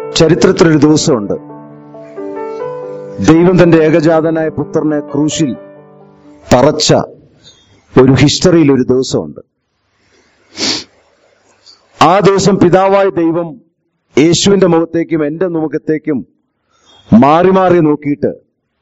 ചരിത്രത്തിലൊരു ദിവസമുണ്ട് ദൈവം തന്റെ ഏകജാതനായ പുത്രനെ ക്രൂശിൽ തറച്ച ഒരു ഹിസ്റ്ററിയിൽ ഒരു ദിവസമുണ്ട് ആ ദിവസം പിതാവായ ദൈവം യേശുവിന്റെ മുഖത്തേക്കും എന്റെ മുഖത്തേക്കും മാറി മാറി നോക്കിയിട്ട്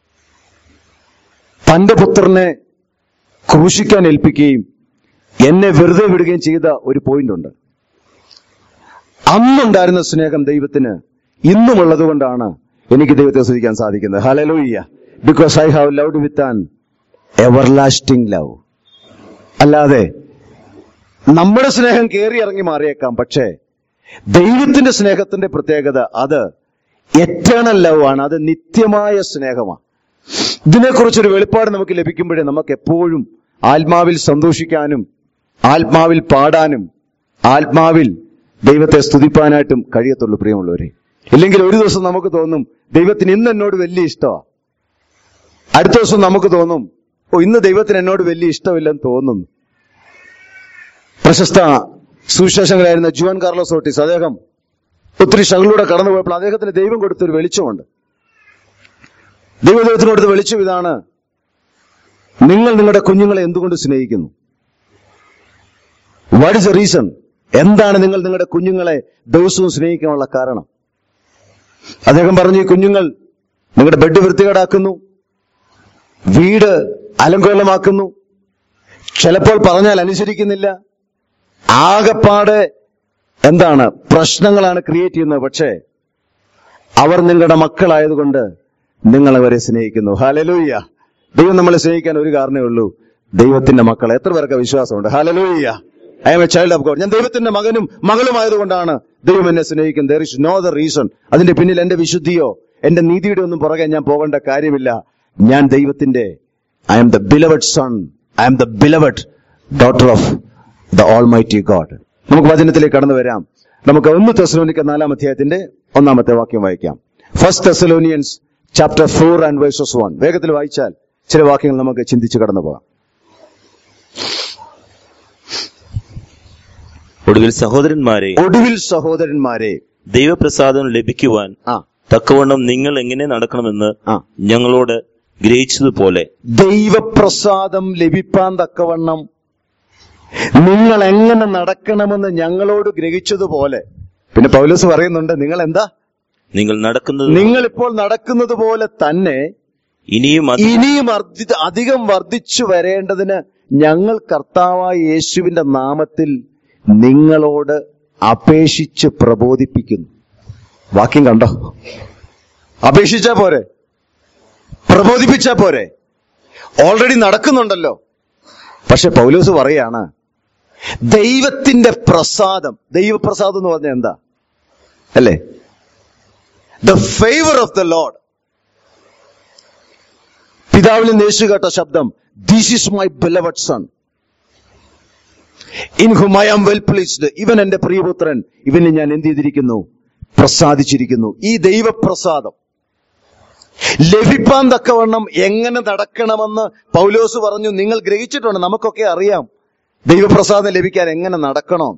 തന്റെ പുത്രനെ ക്രൂശിക്കാൻ ഏൽപ്പിക്കുകയും എന്നെ വെറുതെ വിടുകയും ചെയ്ത ഒരു പോയിന്റ് ഉണ്ട് അന്നുണ്ടായിരുന്ന സ്നേഹം ദൈവത്തിന് ഇന്നുമുള്ളത് കൊണ്ടാണ് എനിക്ക് ദൈവത്തെ സ്തുതിക്കാൻ സാധിക്കുന്നത് hallelujah because I have loved with an everlasting love അല്ലാതെ നമ്മുടെ സ്നേഹം കയറി ഇറങ്ങി മാറിയേക്കാം പക്ഷേ ദൈവത്തിന്റെ സ്നേഹത്തിന്റെ പ്രത്യേകത അത് എറ്റേണൽ ലവ് ആണ് അത് നിത്യമായ സ്നേഹമാണ് ഇതിനെക്കുറിച്ചൊരു വെളിപ്പാട് നമുക്ക് ലഭിക്കുമ്പോഴേ നമുക്ക് എപ്പോഴും ആത്മാവിൽ സന്തോഷിക്കാനും ആത്മാവിൽ പാടാനും ആത്മാവിൽ ദൈവത്തെ സ്തുതിപ്പാനായിട്ടും കഴിയത്തുള്ളൂ പ്രിയമുള്ളവരെ ഇല്ലെങ്കിൽ ഒരു ദിവസം നമുക്ക് തോന്നും ദൈവത്തിന് ഇന്ന് എന്നോട് വലിയ ഇഷ്ടമാ അടുത്ത ദിവസം നമുക്ക് തോന്നും ഓ ഇന്ന് ദൈവത്തിന് എന്നോട് വലിയ ഇഷ്ടമില്ലെന്ന് തോന്നുന്നു പ്രശസ്ത സുവിശേഷങ്ങളായിരുന്ന ജുവൻ കാർലോസ് ഓട്ടീസ് അദ്ദേഹം ഒത്തിരി ശകളിലൂടെ കടന്നു പോയപ്പോൾ അദ്ദേഹത്തിന് ദൈവം കൊടുത്തൊരു വെളിച്ചമുണ്ട് ദൈവദൈവത്തിന് കൊടുത്ത വെളിച്ചം ഇതാണ് നിങ്ങൾ നിങ്ങളുടെ കുഞ്ഞുങ്ങളെ എന്തുകൊണ്ട് സ്നേഹിക്കുന്നു വാട്ട് ഇസ് എ റീസൺ എന്താണ് നിങ്ങൾ നിങ്ങളുടെ കുഞ്ഞുങ്ങളെ ദിവസവും സ്നേഹിക്കാനുള്ള കാരണം അദ്ദേഹം പറഞ്ഞു ഈ കുഞ്ഞുങ്ങൾ നിങ്ങളുടെ ബെഡ് വൃത്തികേടാക്കുന്നു വീട് അലങ്കോലമാക്കുന്നു ചിലപ്പോൾ പറഞ്ഞാൽ അനുസരിക്കുന്നില്ല ആകപ്പാടെ എന്താണ് പ്രശ്നങ്ങളാണ് ക്രിയേറ്റ് ചെയ്യുന്നത് പക്ഷേ അവർ നിങ്ങളുടെ മക്കളായതുകൊണ്ട് നിങ്ങൾ അവരെ സ്നേഹിക്കുന്നു ഹാലലൂയ്യ ദൈവം നമ്മളെ സ്നേഹിക്കാൻ ഒരു കാരണമേ ഉള്ളൂ ദൈവത്തിന്റെ മക്കൾ എത്ര പേർക്ക് വിശ്വാസമുണ്ട് hallelujah I'm a child of God ഞാൻ ദൈവത്തിന്റെ മകനും മകളുമായതുകൊണ്ടാണ് ദൈവം എന്നെ സ്നേഹിക്കുന്നത് there is no the reason അതിന്റെ പിന്നിൽ എന്റെ വിശുദ്ധിയോ എന്റെ നീതിയുടെ ഒന്നും പുറകെ ഞാൻ പോകേണ്ട കാര്യമില്ല ഞാൻ ദൈവത്തിന്റെ I'm the beloved son I'm the beloved daughter of the almighty God നമുക്ക് വചനത്തിലേക്ക് കടന്നു വരാം നമുക്ക് ഒന്ന് തെസലോനിക്ക നാലാം അധ്യായത്തിന്റെ ഒന്നാമത്തെ വാക്യം വായിക്കാം first Thessalonians chapter four and verses one വേഗത്തിൽ വായിച്ചാൽ ചില വാക്യങ്ങൾ നമുക്ക് ചിന്തിച്ച് കടന്നു പോകാം ഒടുവിൽ സഹോദരന്മാരെ ഒടുവിൽ സഹോദരന്മാരെ ദൈവപ്രസാദം ലഭിക്കുവാൻ ആ തക്കവണ്ണം നിങ്ങൾ എങ്ങനെ നടക്കണമെന്ന് ആ ഞങ്ങളോട് ഗ്രഹിച്ചതുപോലെ ദൈവപ്രസാദം ലഭിപ്പാൻ തക്കവണ്ണം നിങ്ങൾ എങ്ങനെ നടക്കണമെന്ന് ഞങ്ങളോട് ഗ്രഹിച്ചതുപോലെ പിന്നെ പൗലോസ് പറയുന്നുണ്ട് നിങ്ങൾ എന്താ നിങ്ങൾ നടക്കുന്നത് നിങ്ങൾ ഇപ്പോൾ നടക്കുന്നത് പോലെ തന്നെ ഇനിയും അധി- ഇനിയും അർദ്ധി- അധികം വർദ്ധിച്ചു വരേണ്ടതിന് ഞങ്ങൾ കർത്താവായ യേശുവിന്റെ നാമത്തിൽ നിങ്ങളോട് അപേക്ഷിച്ച് പ്രബോധിപ്പിക്കുന്നു വാക്യം കണ്ടോ അപേക്ഷിച്ചാ പോരെ പ്രബോധിപ്പിച്ചാ പോരെ ഓൾറെഡി നടക്കുന്നുണ്ടല്ലോ പക്ഷെ പൗലോസ് പറയാണ് ദൈവത്തിന്റെ പ്രസാദം ദൈവപ്രസാദം എന്ന് പറഞ്ഞാൽ എന്താ അല്ലേ the favour of the Lord പിതാവിൽ നിന്ന് യേശു കേട്ട ശബ്ദം this is my beloved son in whom I am well pleased ഇവൻ എന്റെ പ്രിയപുത്രൻ ഇവന് ഞാൻ എന്ത് ചെയ്തിരിക്കുന്നു പ്രസാദിച്ചിരിക്കുന്നു ഈ ദൈവപ്രസാദം ലഭിപ്പാൻ തക്കവണ്ണം എങ്ങനെ നടക്കണമെന്ന് പൗലോസ് പറഞ്ഞു നിങ്ങൾ ഗ്രഹിച്ചിട്ടുണ്ട് നമുക്കൊക്കെ അറിയാം ദൈവപ്രസാദം ലഭിക്കാൻ എങ്ങനെ നടക്കണം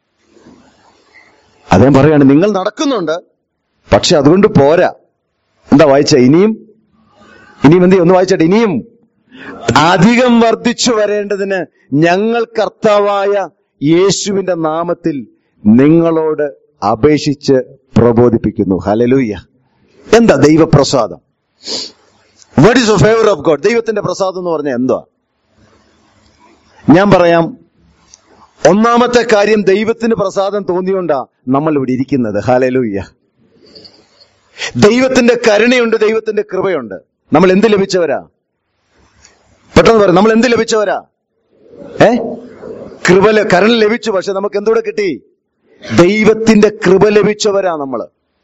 അദ്ദേഹം പറയാണ് നിങ്ങൾ നടക്കുന്നുണ്ട് പക്ഷെ അതുകൊണ്ട് പോരാ എന്താ വായിച്ച ഇനിയും ഇനിയും എന്ത് ചെയ്യും? ഒന്ന് വായിച്ചട്ടെ ഇനിയും അധികം വർദ്ധിച്ചു വരേണ്ടതിന് ഞങ്ങൾ കർത്താവായ യേശുവിന്റെ നാമത്തിൽ നിങ്ങളോട് അപേക്ഷിച്ച് പ്രബോധിപ്പിക്കുന്നു ഹലലൂയ എന്താ ദൈവപ്രസാദം what is a favour of God ദൈവത്തിന്റെ പ്രസാദം എന്ന് പറഞ്ഞാൽ എന്താ ഞാൻ പറയാം ഒന്നാമത്തെ കാര്യം ദൈവത്തിന് പ്രസാദം തോന്നിയോണ്ടാ നമ്മൾ ഇവിടെ ഇരിക്കുന്നത് ഹാലലൂയ്യ ദൈവത്തിന്റെ കരുണയുണ്ട് ദൈവത്തിന്റെ കൃപയുണ്ട് നമ്മൾ എന്ത് ലഭിച്ചവരാ പെട്ടെന്ന് പറയാം നമ്മൾ എന്ത് ലഭിച്ചവരാ ഏ കൃപ ല- കരുണ ലഭിച്ചു പക്ഷെ നമുക്ക് എന്തൂടെ കിട്ടി ദൈവത്തിന്റെ കൃപ ലഭിച്ചവരാ നമ്മള്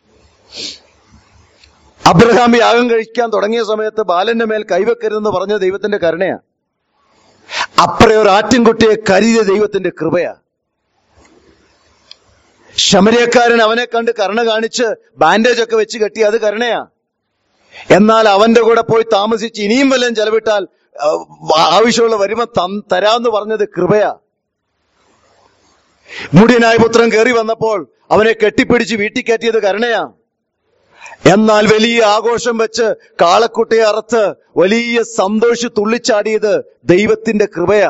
അബ്രഹാം യാഗം കഴിക്കാൻ തുടങ്ങിയ സമയത്ത് ബാലന്റെ മേൽ കൈവെക്കരുതെന്ന് പറഞ്ഞ ദൈവത്തിന്റെ കരുണയാ അപ്പറേ ഒരു ആട്ടിൻകുട്ടിയെ കരുതിയ ദൈവത്തിന്റെ കൃപയാ ശമരിയക്കാരൻ അവനെ കണ്ട് കരുണ കാണിച്ച് ബാൻഡേജ് ഒക്കെ വെച്ച് കെട്ടി അത് കരുണയാ എന്നാൽ അവന്റെ കൂടെ പോയി താമസിച്ച് ഇനിയും വല്ലതും ചെലവിട്ടാൽ ആ, ആവശ്യമുള്ള വരുമ്പോ തം- തരാന്ന് പറഞ്ഞത് കൃപയാ മുടിയനായ പുത്രൻ കയറി വന്നപ്പോൾ അവനെ കെട്ടിപ്പിടിച്ച് വീട്ടിൽ കയറ്റിയത് കരുണയാ എന്നാൽ വലിയ ആഘോഷം വെച്ച് കാളക്കുട്ടിയെ അറുത്ത് വലിയ സന്തോഷി തുള്ളിച്ചാടിയത് ദൈവത്തിന്റെ കൃപയാ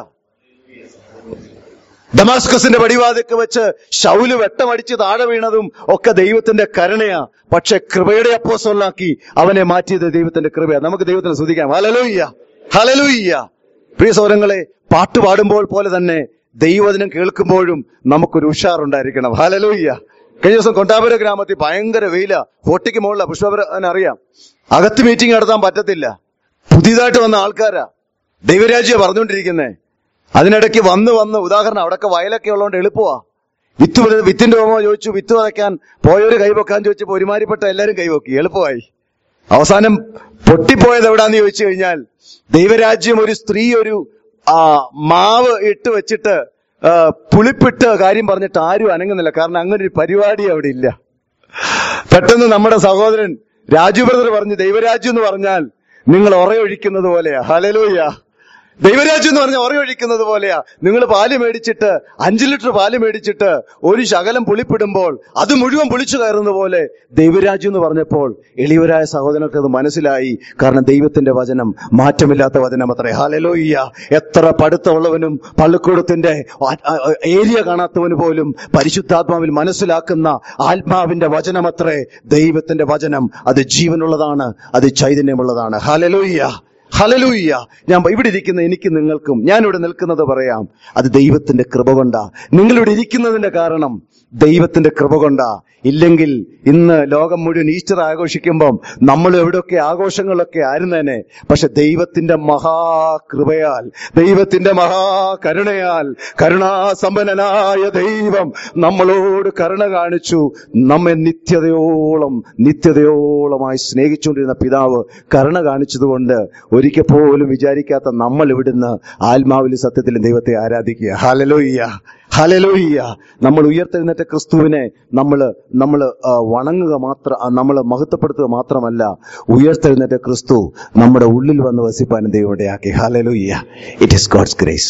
ഡമാസ്കസിന്റെ പടിവാതിക്ക് വെച്ച് ശൗല് വെട്ടമടിച്ച് താഴെ വീണതും ഒക്കെ ദൈവത്തിന്റെ കരുണയാ പക്ഷെ കൃപയുടെ അപ്പോസോലാക്കി അവനെ മാറ്റിയത് ദൈവത്തിന്റെ കൃപയാ നമുക്ക് ദൈവത്തിന് സ്തുതിക്കാം ഹലലൂയ്യ ഹലലൂയ്യ പ്രിയ സൗരങ്ങളെ പാട്ട് പാടുമ്പോൾ പോലെ തന്നെ ദൈവദിനം കേൾക്കുമ്പോഴും നമുക്കൊരു ഉഷാറുണ്ടായിരിക്കണം ഹലലൂയ്യ കഴിഞ്ഞ ദിവസം കൊണ്ടാപുര ഗ്രാമത്തിൽ ഭയങ്കര വെയില ഫോർട്ടിക്ക് മുകളില പുഷ്പപുരൻ അറിയാം അകത്ത് മീറ്റിംഗ് നടത്താൻ പറ്റത്തില്ല പുതിയതായിട്ട് വന്ന ആൾക്കാരാ ദൈവരാജ്യ പറഞ്ഞുകൊണ്ടിരിക്കുന്നേ അതിനിടയ്ക്ക് വന്ന് വന്ന് ഉദാഹരണം അവിടെയൊക്കെ വയലൊക്കെ ഉള്ളതുകൊണ്ട് എളുപ്പമാ വിത്ത് വിത- വിത്തിന്റെ ഓമോ ചോദിച്ചു വിത്ത് വിതയ്ക്കാൻ പോയവര് കൈവെക്കാൻ ചോദിച്ചപ്പോ ഒരുമാതിരിപ്പെട്ട എല്ലാരും കൈവക്കി എളുപ്പമായി അവസാനം പൊട്ടിപ്പോയത് എവിടാന്ന് ചോദിച്ചു കഴിഞ്ഞാൽ ദൈവരാജ്യം ഒരു സ്ത്രീ ഒരു ആ മാവ് ഇട്ട് വെച്ചിട്ട് ആ, പുളിപ്പിട്ട് കാര്യം പറഞ്ഞിട്ട് ആരും അനങ്ങുന്നില്ല കാരണം അങ്ങനെ ഒരു പരിപാടി അവിടെ ഇല്ല പെട്ടെന്ന് നമ്മുടെ സഹോദരൻ രാജു ബ്രദർ പറഞ്ഞു ദൈവരാജ്യം എന്ന് പറഞ്ഞാൽ നിങ്ങൾ ഉറയൊഴിക്കുന്നത് പോലെയാ ഹലലൂയ ദൈവരാജ്യം എന്ന് പറഞ്ഞാൽ ഉറയൊഴിക്കുന്നത് പോലെയാ നിങ്ങൾ പാല് മേടിച്ചിട്ട് അഞ്ചു ലിറ്റർ പാല് മേടിച്ചിട്ട് ഒരു ശകലം പുളിപ്പിടുമ്പോൾ അത് മുഴുവൻ പുളിച്ചു കയറുന്ന പോലെ ദൈവരാജ്യം എന്ന് പറഞ്ഞപ്പോൾ എളിയവരായ സഹോദരർക്ക് അത് മനസ്സിലായി കാരണം ദൈവത്തിന്റെ വചനം മാറ്റമില്ലാത്ത വചനം അത്രേ ഹലലോയ്യ എത്ര പഠിത്തമുള്ളവനും പള്ളിക്കൂടത്തിന്റെ ആ- ആ- ഏരിയ കാണാത്തവന് പോലും പരിശുദ്ധാത്മാവിൽ മനസ്സിലാക്കുന്ന ആത്മാവിന്റെ വചനമത്രേ ദൈവത്തിന്റെ വചനം അത് ജീവനുള്ളതാണ് അത് ചൈതന്യമുള്ളതാണ് ഹലലോയ്യ ഹലലൂയ്യ ഞാൻ ഇവിടെ ഇരിക്കുന്ന എനിക്ക് നിങ്ങൾക്കും ഞാൻ ഇവിടെ നിൽക്കുന്നത് പറയാം അത് ദൈവത്തിന്റെ കൃപ കൊണ്ടാ നിങ്ങളിവിടെ ഇരിക്കുന്നതിന്റെ കാരണം ദൈവത്തിന്റെ കൃപ കൊണ്ടാ ഇല്ലെങ്കിൽ ഇന്ന് ലോകം മുഴുവൻ ഈസ്റ്റർ ആഘോഷിക്കുമ്പം നമ്മൾ എവിടെയൊക്കെ ആഘോഷങ്ങളൊക്കെ ആയിരുന്നേനെ പക്ഷെ ദൈവത്തിന്റെ മഹാകൃപയാൽ ദൈവത്തിന്റെ മഹാകരുണയാൽ കരുണാസമ്പന്നനായ ദൈവം നമ്മളോട് കരുണ കാണിച്ചു നമ്മെ നിത്യതയോളം നിത്യതയോളമായി സ്നേഹിച്ചുകൊണ്ടിരുന്ന പിതാവ് കരുണ കാണിച്ചതുകൊണ്ട് ഒരിക്കൽ പോലും വിചാരിക്കാത്ത നമ്മൾ ഇവിടുന്ന് ആത്മാവിലും സത്യത്തിലും ദൈവത്തെ ആരാധിക്കുക ഹലലോയ്യ ഹലലോയ്യ നമ്മൾ ഉയർത്തെഴുന്നേറ്റ ക്രിസ്തുവിനെ നമ്മൾ നമ്മൾ വണങ്ങുക മാത്രം നമ്മൾ മഹത്വപ്പെടുത്തുക മാത്രമല്ല ഉയർത്തെഴുന്നേറ്റ ക്രിസ്തു നമ്മുടെ ഉള്ളിൽ വന്ന് വസിപ്പാനും ദൈവം ഇടയാക്കി hallelujah it is God's grace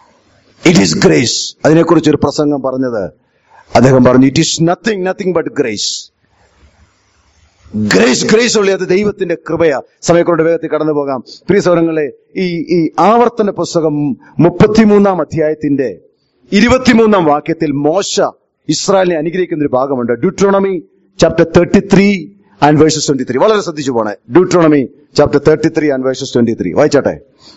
it is grace അതിനെക്കുറിച്ച് ഒരു പ്രസംഗം പറഞ്ഞത് അദ്ദേഹം പറഞ്ഞു it is nothing nothing but grace grace grace ഉള്ള അത് ദൈവത്തിന്റെ കൃപയാ സമയക്കൊണ്ട് വേഗത്തിൽ കടന്നു പോകാം പ്രിയ സൗരങ്ങളെ ഈ ഈ ആവർത്തന പുസ്തകം മുപ്പത്തിമൂന്നാം അധ്യായത്തിന്റെ ഇരുപത്തിമൂന്നാം വാക്യത്തിൽ മോശ ഇസ്രായേലിനെ അനുഗ്രഹിക്കുന്ന ഒരു ഭാഗമുണ്ട് Deuteronomy chapter thirty three and verses twenty three വളരെ ശ്രദ്ധിച്ചു പോണേ Deuteronomy chapter thirty three and verses twenty three വായിച്ചാട്ടെ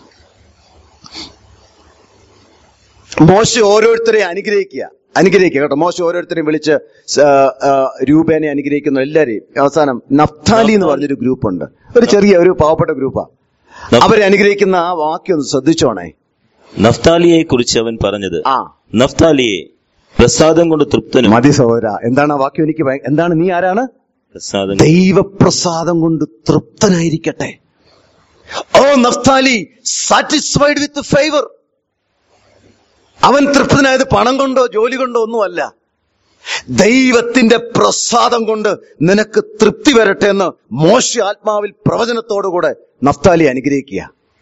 മോശ ഓരോരുത്തരെ അനുഗ്രഹിക്കുക അനുഗ്രഹിക്കുക കേട്ടോ മോശ ഓരോരുത്തരെയും വിളിച്ച് സ- ആ, രൂപേനെ അനുഗ്രഹിക്കുന്ന എല്ലാരെയും അവസാനം നഫ്താലി എന്ന് പറഞ്ഞൊരു ഗ്രൂപ്പുണ്ട് ഒരു ചെറിയ ഒരു പാവപ്പെട്ട ഗ്രൂപ്പാ അവരെ അനുഗ്രഹിക്കുന്ന ആ വാക്യം ഒന്ന് ശ്രദ്ധിച്ചോണേ നഫ്താലിയെ കുറിച്ച് അവൻ പറഞ്ഞത് ആ നഫ്താലിയെ പ്രസാദം കൊണ്ട് തൃപ്തനും മതി സഹോദര എന്താണ് ആ വാക്യം എനിക്ക് ഭയ- എന്താണ് നീ ആരാണ് പ്രസാദം ദൈവപ്രസാദം കൊണ്ട് തൃപ്തനായിരിക്കട്ടെ O Naphtali satisfied with favour അവൻ തൃപ്തനായത് പണം കൊണ്ടോ ജോലി കൊണ്ടോ ഒന്നുമല്ല ദൈവത്തിന്റെ പ്രസാദം കൊണ്ട് നിനക്ക് തൃപ്തി വരട്ടെ എന്ന് മോശ ആത്മാവിൽ പ്രവചനത്തോടുകൂടെ നഫ്താലി അനുഗ്രഹിക്കുക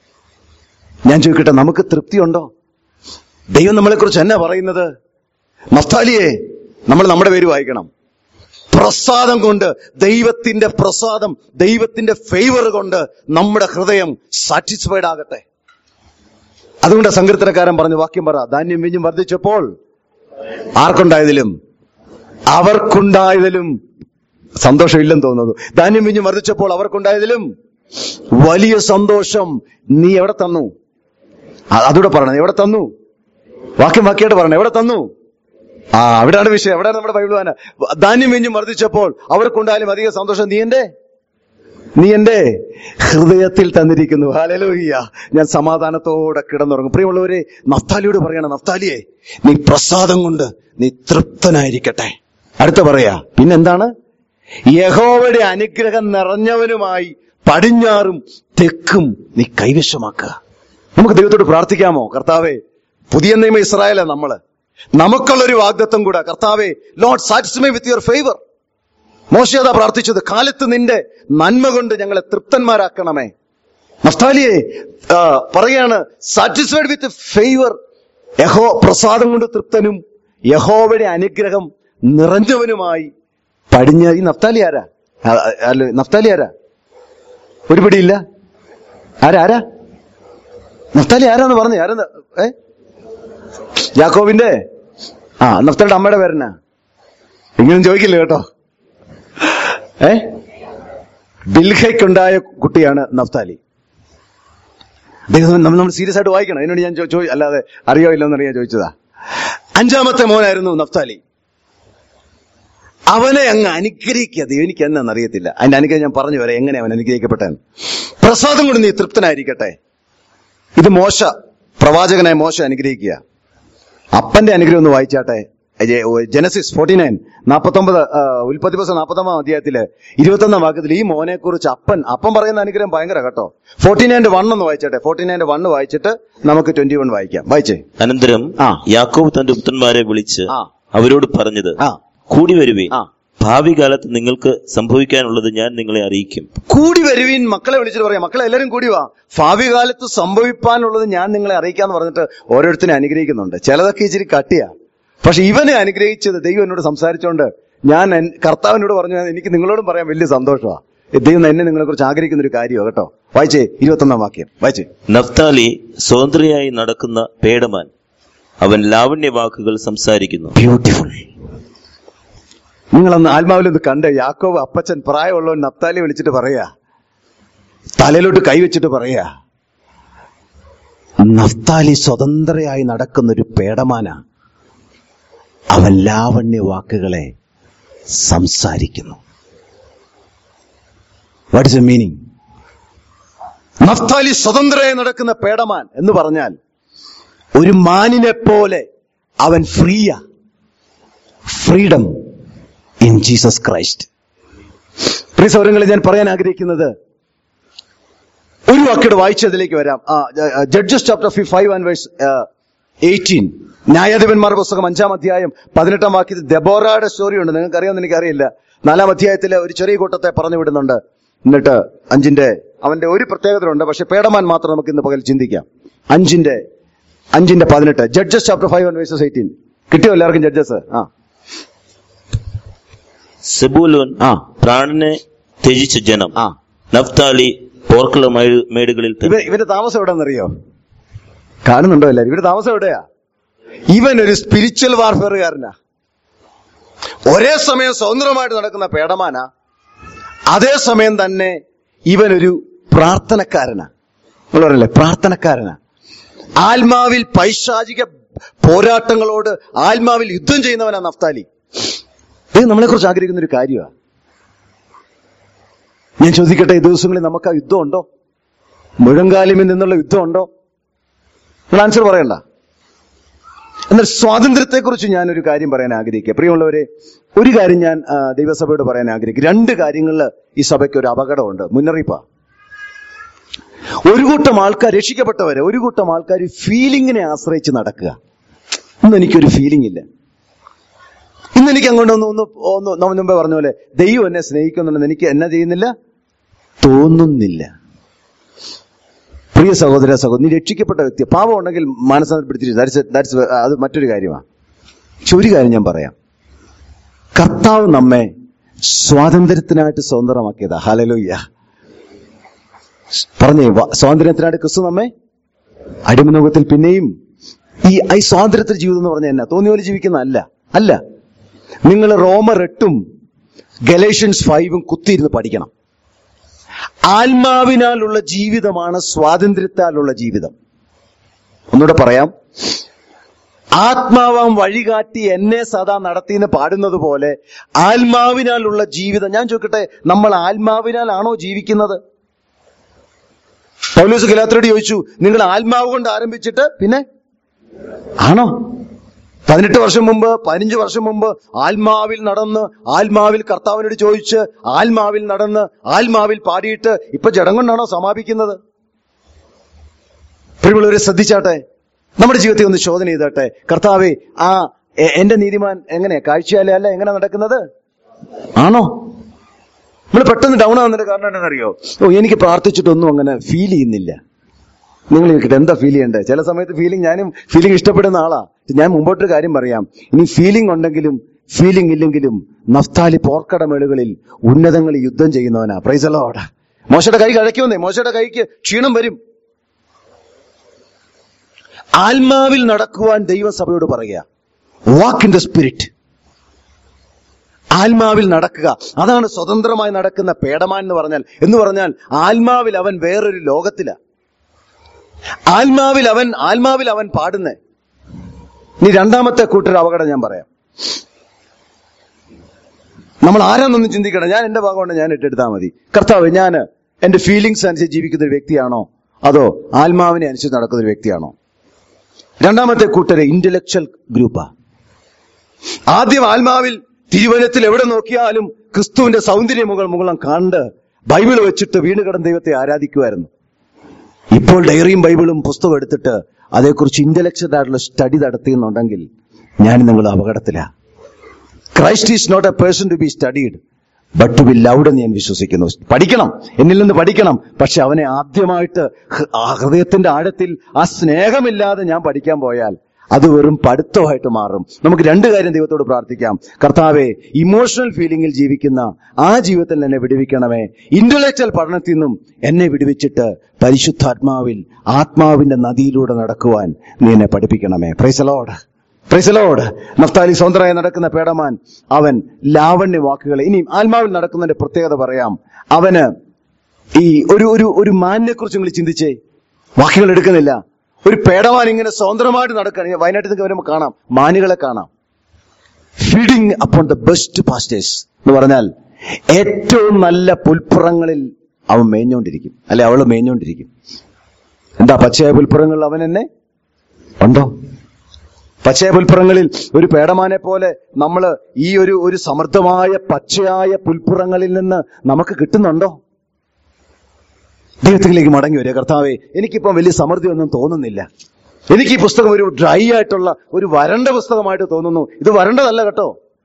ഞാൻ ചോദിക്കട്ടെ നമുക്ക് തൃപ്തിയുണ്ടോ ദൈവം നമ്മളെക്കുറിച്ച് എന്നാ പറയുന്നത് നഫ്താലിയെ നമ്മൾ നമ്മുടെ പേര് വായിക്കണം പ്രസാദം കൊണ്ട് ദൈവത്തിന്റെ പ്രസാദം ദൈവത്തിന്റെ ഫേവർ കൊണ്ട് നമ്മുടെ ഹൃദയം സാറ്റിസ്ഫൈഡ് ആകട്ടെ അതുകൊണ്ട് സങ്കീർത്തനക്കാരൻ പറഞ്ഞ വാക്യം പറ ധാന്യം വീഞ്ഞും വർദ്ധിച്ചപ്പോൾ ആർക്കുണ്ടായതിലും അവർക്കുണ്ടായതിലും സന്തോഷമില്ലെന്ന് തോന്നുന്നു ധാന്യം വീഞ്ഞും വർദ്ധിച്ചപ്പോൾ അവർക്കുണ്ടായതിലും വലിയ സന്തോഷം നീ എവിടെ തന്നു അ- അതൂടെ പറയണം എവിടെ തന്നു വാക്യം വാക്യായിട്ട് പറയണം എവിടെ തന്നു ആ അവിടെയാണ് വിഷയം എവിടെയാണ് നമ്മുടെ ബൈബിൾ വായന ധാന്യം വീഞ്ഞും വർദ്ധിച്ചപ്പോൾ അവർക്കുണ്ടായാലും അധിക സന്തോഷം നീ എന്റെ നീ എന്റെ ഹൃദയത്തിൽ തന്നിരിക്കുന്നു ഹാലലോയ്യ ഞാൻ സമാധാനത്തോടെ കിടന്നുറങ്ങും പ്രിയമുള്ളവരെ നഫ്താലിയോട് പറയണം നഫ്താലിയെ നീ പ്രസാദം കൊണ്ട് നീ തൃപ്തനായിരിക്കട്ടെ അടുത്ത പറയാ പിന്നെന്താണ് യഹോവയുടെ അനുഗ്രഹം നിറഞ്ഞവനുമായി പടിഞ്ഞാറും തെക്കും നീ കൈവശമാക്കുക നമുക്ക് ദൈവത്തോട് പ്രാർത്ഥിക്കാമോ കർത്താവേ പുതിയ നിയമ ഇസ്രായേല നമ്മള് നമുക്കുള്ളൊരു വാഗ്ദത്വം കൂടെ കർത്താവേ Lord satisfy with your favour മോശയത പ്രാർത്ഥിച്ചത് കാലത്ത് നിന്റെ നന്മ കൊണ്ട് ഞങ്ങളെ തൃപ്തന്മാരാക്കണമേ നഫ്താലിയെ ആ, പറയാണ് സാറ്റിസ്ഫൈഡ് വിത്ത് ഫേവർ യഹോ പ്രസാദം കൊണ്ട് തൃപ്തനും യഹോവയുടെ അനുഗ്രഹം നിറഞ്ഞവനുമായി പടിഞ്ഞ ഈ നഫ്താലി ആരാ ആ, ആ, അല്ല നഫ്താലി ആരാ ഒരു പിടിയില്ല ആരാ ആരാ നഫ്താലി ആരാന്ന് പറഞ്ഞു ആരെന്ന് ഏ യാക്കോബിന്റെ ആ നഫ്താലിയുടെ അമ്മയുടെ പേരെന്നാ ഇങ്ങനെ ചോദിക്കില്ല കേട്ടോ ഏ ബിൽഹയ്ക്കുണ്ടായ കുട്ടിയാണ് നഫ്താലി ദൈവം നമ്മൾ നമ്മൾ സീരിയസ് ആയിട്ട് വായിക്കണം അതിനോട് ഞാൻ ചോ- ചോ അല്ലാതെ അറിയോ ഇല്ലെന്ന് അറിയാൻ ചോദിച്ചതാ അഞ്ചാമത്തെ മോനായിരുന്നു നഫ്താലി അവനെ അങ്ങ് അനുഗ്രഹിക്കുക ദൈവം എനിക്ക് എന്നാന്ന് അറിയത്തില്ല അതിന്റെ അനുഗ്രഹം ഞാൻ പറഞ്ഞു വരാം എങ്ങനെ അവൻ അനുഗ്രഹിക്കപ്പെട്ടെന്ന് പ്രസാദം കൊണ്ട് നീ തൃപ്തനായിരിക്കട്ടെ ഇത് മോശ പ്രവാചകനായ മോശ അനുഗ്രഹിക്കുക അപ്പന്റെ അനുഗ്രഹം ഒന്ന് വായിച്ചാട്ടെ ജനസിസ് ഫോർട്ടി നയൻ നാപ്പത്തൊമ്പത് ഉൽപ്പത്തി പുസ്തകം നാപ്പത്തൊമ്പതാം അധ്യായത്തില് ഇരുപത്തൊന്നാം വാക്യത്തിൽ ഈ മോനെ കുറിച്ച് അപ്പൻ അപ്പൻ പറയുന്ന അനുഗ്രഹം ഭയങ്കര കേട്ടോ ഫോർട്ടി നയന്റെ വൺ ഒന്ന് വായിച്ചാട്ടെ ഫോർട്ടി നയന്റെ വണ്ണ് വായിച്ചിട്ട് നമുക്ക് ട്വന്റി വൺ വായിക്കാം വായിച്ചേ അനന്തരം ആ. യാക്കോബ് തന്റെ പുത്രന്മാരെ വിളിച്ച് ആ. അവരോട് പറഞ്ഞത് ആ കൂടി വരുവേ ആ ഭാവി കാലത്ത് നിങ്ങൾക്ക് സംഭവിക്കാനുള്ളത് ഞാൻ നിങ്ങളെ അറിയിക്കും കൂടി വരുവീൻ മക്കളെ വിളിച്ചിട്ട് പറയാം മക്കളെ എല്ലാവരും കൂടി വാ ഭാവി കാലത്ത് സംഭവിപ്പാനുള്ളത് ഞാൻ നിങ്ങളെ അറിയിക്കാന്ന് പറഞ്ഞിട്ട് ഓരോരുത്തരെ അനുഗ്രഹിക്കുന്നുണ്ട് ചിലതൊക്കെ ഇച്ചിരി കട്ടിയാ പക്ഷെ ഇവനെ അനുഗ്രഹിച്ചത് ദൈവം എന്നോട് സംസാരിച്ചോണ്ട് ഞാൻ എൻ- കർത്താവിനോട് പറഞ്ഞു എനിക്ക് നിങ്ങളോടും പറയാൻ വലിയ സന്തോഷമാണ് ദൈവം എന്നെ നിങ്ങളെ കുറിച്ച് ആഗ്രഹിക്കുന്ന ഒരു കാര്യമാണ് കേട്ടോ വായിച്ചേ ഇരുപത്തൊന്നാം വാക്യം വായിച്ചേ നഫ്താലി സ്വതന്ത്രയായി നടക്കുന്ന പേടമാൻ അവൻ ലാവണ്യ വാക്കുകൾ സംസാരിക്കുന്നു ബ്യൂട്ടിഫുൾ നിങ്ങളന്ന് ആത്മാവിലൊന്ന് കണ്ട് യാക്കോബ് അപ്പച്ചൻ പ്രായമുള്ളവൻ നപ്താലി വിളിച്ചിട്ട് പറയാ തലയിലോട്ട് കൈവച്ചിട്ട് പറയാ നഫ്താലി സ്വതന്ത്രയായി നടക്കുന്ന ഒരു പേടമാന അവൻ ലാവണ്യ വാക്കുകളെ സംസാരിക്കുന്നു what is a meaning Naphtali സ്വതന്ത്രയായി നടക്കുന്ന പേടമാൻ എന്ന് പറഞ്ഞാൽ ഒരു മാനിനെ പോലെ അവൻ ഫ്രീയാ ഫ്രീഡം ഇൻ ജീസസ് ക്രൈസ്റ്റ് പ്രിയ സൗരങ്ങളിൽ ഞാൻ പറയാൻ ആഗ്രഹിക്കുന്നത് ഒരു വാക്കോട് വായിച്ചതിലേക്ക് വരാം Judges chapter five and verse eighteen ന്യായാധിപന്മാർ പുസ്തകം അഞ്ചാം അധ്യായം പതിനെട്ടാം വാക്യത്തിൽ ദബോറയുടെ സ്റ്റോറി ഉണ്ട് നിങ്ങൾക്ക് അറിയാമെന്ന് എനിക്കറിയില്ല നാലാം അധ്യായത്തിലെ ഒരു ചെറിയ കൂട്ടത്തെ പറഞ്ഞു വിടുന്നുണ്ട് എന്നിട്ട് അഞ്ചിന്റെ അവന്റെ ഒരു പ്രത്യേകത ഉണ്ട് പക്ഷെ പേടമാൻ മാത്രം നമുക്ക് ഇന്ന് പകൽ ചിന്തിക്കാം അഞ്ചിന്റെ അഞ്ചിന്റെ പതിനെട്ട് Judges chapter five and verses eighteen കിട്ടിയോ എല്ലാവർക്കും ജഡ്ജസ് ആ സെബൂലോൻ ആ പ്രാണനെ ത്യജിച്ച ജനം ആ നഫ്താലി പോർക്കള മേട്- മേടുകളിൽ ഇവ തന്നെ ഇവന്റെ താമസം എവിടെന്നറിയോ കാണുന്നുണ്ടോ എല്ലാരും ഇവരുടെ താമസം എവിടെയാ ഇവൻ ഒരു സ്പിരിച്വൽ വാർഫെയറുകാരനാ ഒരേ സമയം സ്വതന്ത്രമായിട്ട് നടക്കുന്ന പേടമാന അതേസമയം തന്നെ ഇവനൊരു പ്രാർത്ഥനക്കാരനാ നിങ്ങൾ പറയല്ലേ പ്രാർത്ഥനക്കാരനാ ആത്മാവിൽ പൈശാചിക പോരാട്ടങ്ങളോട് ആത്മാവിൽ യുദ്ധം ചെയ്യുന്നവനാ നഫ്താലി ഇത് നമ്മളെ കുറിച്ച് ആഗ്രഹിക്കുന്ന ഒരു കാര്യമാണ് ഞാൻ ചോദിക്കട്ടെ ഈ ദിവസങ്ങളിൽ നമുക്ക് ആ യുദ്ധം ഉണ്ടോ മുഴങ്കാലിമിൽ നിന്നുള്ള യുദ്ധം ഉണ്ടോ നിങ്ങൾ ആൻസർ പറയണ്ട എന്നാൽ സ്വാതന്ത്ര്യത്തെക്കുറിച്ച് ഞാൻ ഒരു കാര്യം പറയാൻ ആഗ്രഹിക്കുക പ്രിയമുള്ളവരെ ഒരു കാര്യം ഞാൻ ആ, ദൈവസഭയോട് പറയാൻ ആഗ്രഹിക്കും രണ്ട് കാര്യങ്ങളിൽ ഈ സഭയ്ക്ക് ഒരു അപകടമുണ്ട് മുന്നറിയിപ്പാ ഒരു കൂട്ടം ആൾക്കാർ രക്ഷിക്കപ്പെട്ടവരെ ഒരു കൂട്ടം ആൾക്കാർ ഫീലിങ്ങിനെ ആശ്രയിച്ച് നടക്കുക ഇന്ന് എനിക്കൊരു ഫീലിംഗ് ഇല്ല ഇന്ന് എനിക്ക് അങ്ങോട്ട് ഒന്ന് ഒന്ന് ഒന്ന് നമ്മൾ മുമ്പേ പറഞ്ഞ പോലെ ദൈവം എന്നെ സ്നേഹിക്കുന്നുണ്ടെന്ന് എനിക്ക് എന്നാ ചെയ്യുന്നില്ല തോന്നുന്നില്ല പ്രിയ സഹോദര സഹോദരി നീ രക്ഷിക്കപ്പെട്ട വ്യക്തി പാപം ഉണ്ടെങ്കിൽ മാനസാന്തരപ്പെടുത്തി ദാറ്റ്സ് ദാറ്റ്സ് അത് മറ്റൊരു കാര്യമാണ് പക്ഷെ ഒരു കാര്യം ഞാൻ പറയാം കർത്താവ് നമ്മെ സ്വാതന്ത്ര്യത്തിനായിട്ട് സ്വതന്ത്രമാക്കിയതാ ഹലലോയ്യ പറഞ്ഞേ വ- സ്വാതന്ത്ര്യത്തിനായിട്ട് ക്രിസ്തു നമ്മെ അടിമനുഖത്തിൽ പിന്നെയും ഈ ഈ സ്വാതന്ത്ര്യത്തിൽ ജീവിതം എന്ന് പറഞ്ഞാൽ എന്നാ തോന്നിയ പോലെ ജീവിക്കുന്ന അല്ല അല്ല നിങ്ങൾ റോമർ എട്ടും ഗലേഷ്യൻസ് ഫൈവും കുത്തിയിരുന്ന് പഠിക്കണം ആത്മാവിനാലുള്ള ജീവിതമാണ് സ്വാതന്ത്ര്യത്താലുള്ള ജീവിതം ഒന്നുകൂടെ പറയാം ആത്മാവാം വഴികാട്ടി എന്നെ സദാ നടത്തിയെന്ന് പാടുന്നത് പോലെ ആത്മാവിനാലുള്ള ജീവിതം ഞാൻ ചോദിക്കട്ടെ നമ്മൾ ആത്മാവിനാലാണോ ജീവിക്കുന്നത് പൗലോസ് ഗലാത്തിനോട് ചോദിച്ചു നിങ്ങൾ ആത്മാവ് കൊണ്ട് ആരംഭിച്ചിട്ട് പിന്നെ ആണോ പതിനെട്ട് വർഷം മുമ്പ് പതിനഞ്ച് വർഷം മുമ്പ് ആത്മാവിൽ നടന്ന് ആത്മാവിൽ കർത്താവിനോട് ചോദിച്ച് ആത്മാവിൽ നടന്ന് ആത്മാവിൽ പാടിയിട്ട് ഇപ്പൊ ജഡം കൊണ്ടാണോ സമാപിക്കുന്നത് പ്രിയമുള്ളവരെ ശ്രദ്ധിച്ചാട്ടെ നമ്മുടെ ജീവിതത്തെ ഒന്ന് ചോദന ചെയ്താട്ടെ കർത്താവെ ആ എ- എന്റെ നീതിമാൻ എങ്ങനെ കാഴ്ചയാലേ അല്ല എങ്ങനെ നടക്കുന്നത് ആണോ നമ്മൾ പെട്ടെന്ന് ഡൗൺ ആവുന്നതിന്റെ കാരണം എന്താണെന്നറിയോ ഓ എനിക്ക് പ്രാർത്ഥിച്ചിട്ടൊന്നും അങ്ങനെ ഫീൽ ചെയ്യുന്നില്ല നിങ്ങൾ എനിക്കിട്ട് എന്താ ഫീൽ ചെയ്യണ്ടേ ചില സമയത്ത് ഫീലിംഗ് ഞാനും ഫീലിംഗ് ഇഷ്ടപ്പെടുന്ന ആളാ ഞാൻ മുമ്പോട്ടൊരു കാര്യം പറയാം ഇനി ഫീലിംഗ് ഉണ്ടെങ്കിലും ഫീലിംഗ് ഇല്ലെങ്കിലും നഫ്താലി പോർക്കടമേളുകളിൽ ഉന്നതങ്ങളിൽ യുദ്ധം ചെയ്യുന്നവനാ പ്രൈസലോട് മോശയുടെ കൈ കഴിക്കുമെന്നേ മോശയുടെ കൈക്ക് ക്ഷീണം വരും ആത്മാവിൽ നടക്കുവാൻ ദൈവസഭയോട് പറയുക വാക്ക് ഇൻ ദ സ്പിരിറ്റ് ആത്മാവിൽ നടക്കുക അതാണ് സ്വതന്ത്രമായി നടക്കുന്ന പേടമാൻ എന്ന് പറഞ്ഞാൽ എന്ന് പറഞ്ഞാൽ ആത്മാവിൽ അവൻ വേറൊരു ലോകത്തില ആത്മാവിൽ അവൻ ആത്മാവിൽ അവൻ പാടുന്നേ ഇനി രണ്ടാമത്തെ കൂട്ടർ അപകടം ഞാൻ പറയാം നമ്മൾ ആരാന്നൊന്നും ചിന്തിക്കണം ഞാൻ എന്റെ ഭാഗം കൊണ്ട് ഞാൻ ഇട്ടെടുത്താൽ മതി കർത്താവ് ഞാൻ എന്റെ ഫീലിങ്സ് അനുസരിച്ച് ജീവിക്കുന്ന ഒരു വ്യക്തിയാണോ അതോ ആത്മാവിനെ അനുസരിച്ച് നടക്കുന്ന ഒരു വ്യക്തിയാണോ രണ്ടാമത്തെ കൂട്ടര് ഇന്റലക്ച്വൽ ഗ്രൂപ്പാ ആദ്യം ആത്മാവിൽ തിരുവനത്തിൽ എവിടെ നോക്കിയാലും ക്രിസ്തുവിന്റെ സൗന്ദര്യ മുകൾ മുകളം കണ്ട് ബൈബിൾ വെച്ചിട്ട് വീണ് കിടന്ന ദൈവത്തെ ആരാധിക്കുമായിരുന്നു ഇപ്പോൾ ഡയറിയും ബൈബിളും പുസ്തകം എടുത്തിട്ട് അതേക്കുറിച്ച് ഇന്റലക്ച്വൽ ആയിട്ടുള്ള സ്റ്റഡി നടത്തിയെന്നുണ്ടെങ്കിൽ ഞാൻ നിങ്ങൾ അപകടത്തിലാ Christ is not a person to be studied but to be loved എന്ന് ഞാൻ വിശ്വസിക്കുന്നു പഠിക്കണം എന്നിൽ നിന്ന് പഠിക്കണം പക്ഷെ അവനെ ആദ്യമായിട്ട് ഹൃ- ആ ഹൃദയത്തിന്റെ ആഴത്തിൽ ആ സ്നേഹമില്ലാതെ ഞാൻ പഠിക്കാൻ പോയാൽ അത് വെറും പഠിത്തമായിട്ട് മാറും നമുക്ക് രണ്ട് കാര്യം ദൈവത്തോട് പ്രാർത്ഥിക്കാം കർത്താവെ ഇമോഷണൽ ഫീലിംഗിൽ ജീവിക്കുന്ന ആ ജീവിതത്തിൽ എന്നെ വിടുവിക്കണമേ ഇന്റലക്ച്വൽ പഠനത്തിൽ നിന്നും എന്നെ വിടുവിച്ചിട്ട് പരിശുദ്ധാത്മാവിൽ ആത്മാവിന്റെ നദിയിലൂടെ നടക്കുവാൻ നീ എന്നെ പഠിപ്പിക്കണമേ പ്രൈസലോട് പ്രൈസലോട് നഫ്താലി സ്വതന്ത്രമായി നടക്കുന്ന പേടമാൻ അവൻ ലാവണ്യ വാക്കുകൾ ഇനി ആത്മാവിൽ നടക്കുന്നതിന്റെ പ്രത്യേകത പറയാം അവന് ഈ ഒരു ഒരു ഒരു മാനിനെ കുറിച്ച് നിങ്ങൾ ചിന്തിച്ചേ വാക്കുകൾ എടുക്കുന്നില്ല ഒരു പേടമാൻ ഇങ്ങനെ സ്വതന്ത്രമായിട്ട് നടക്കുകയാണ് വയനാട്ടിൽ നിന്ന് വരുമ്പോൾ കാണാം മാനുകളെ കാണാം feeding upon the best pastures എന്ന് പറഞ്ഞാൽ ഏറ്റവും നല്ല പുൽപ്പുറങ്ങളിൽ അവൻ മേഞ്ഞോണ്ടിരിക്കും അല്ലെ അവള് മേഞ്ഞോണ്ടിരിക്കും എന്താ പച്ചയായ പുൽപ്പുറങ്ങളിൽ അവൻ എന്നെ ഉണ്ടോ പച്ചയ പുൽപ്പുറങ്ങളിൽ ഒരു പേടമാനെ പോലെ നമ്മൾ ഈ ഒരു ഒരു സമൃദ്ധമായ പച്ചയായ പുൽപ്പുറങ്ങളിൽ നിന്ന് നമുക്ക് കിട്ടുന്നുണ്ടോ ദൈവത്തിലേക്ക് മടങ്ങി വരിക കർത്താവെ എനിക്കിപ്പം വലിയ സമൃദ്ധി ഒന്നും തോന്നുന്നില്ല എനിക്ക് ഈ പുസ്തകം ഒരു ഡ്രൈ ആയിട്ടുള്ള ഒരു വരണ്ട പുസ്തകമായിട്ട് തോന്നുന്നു ഇത് വരണ്ടതല്ല കേട്ടോ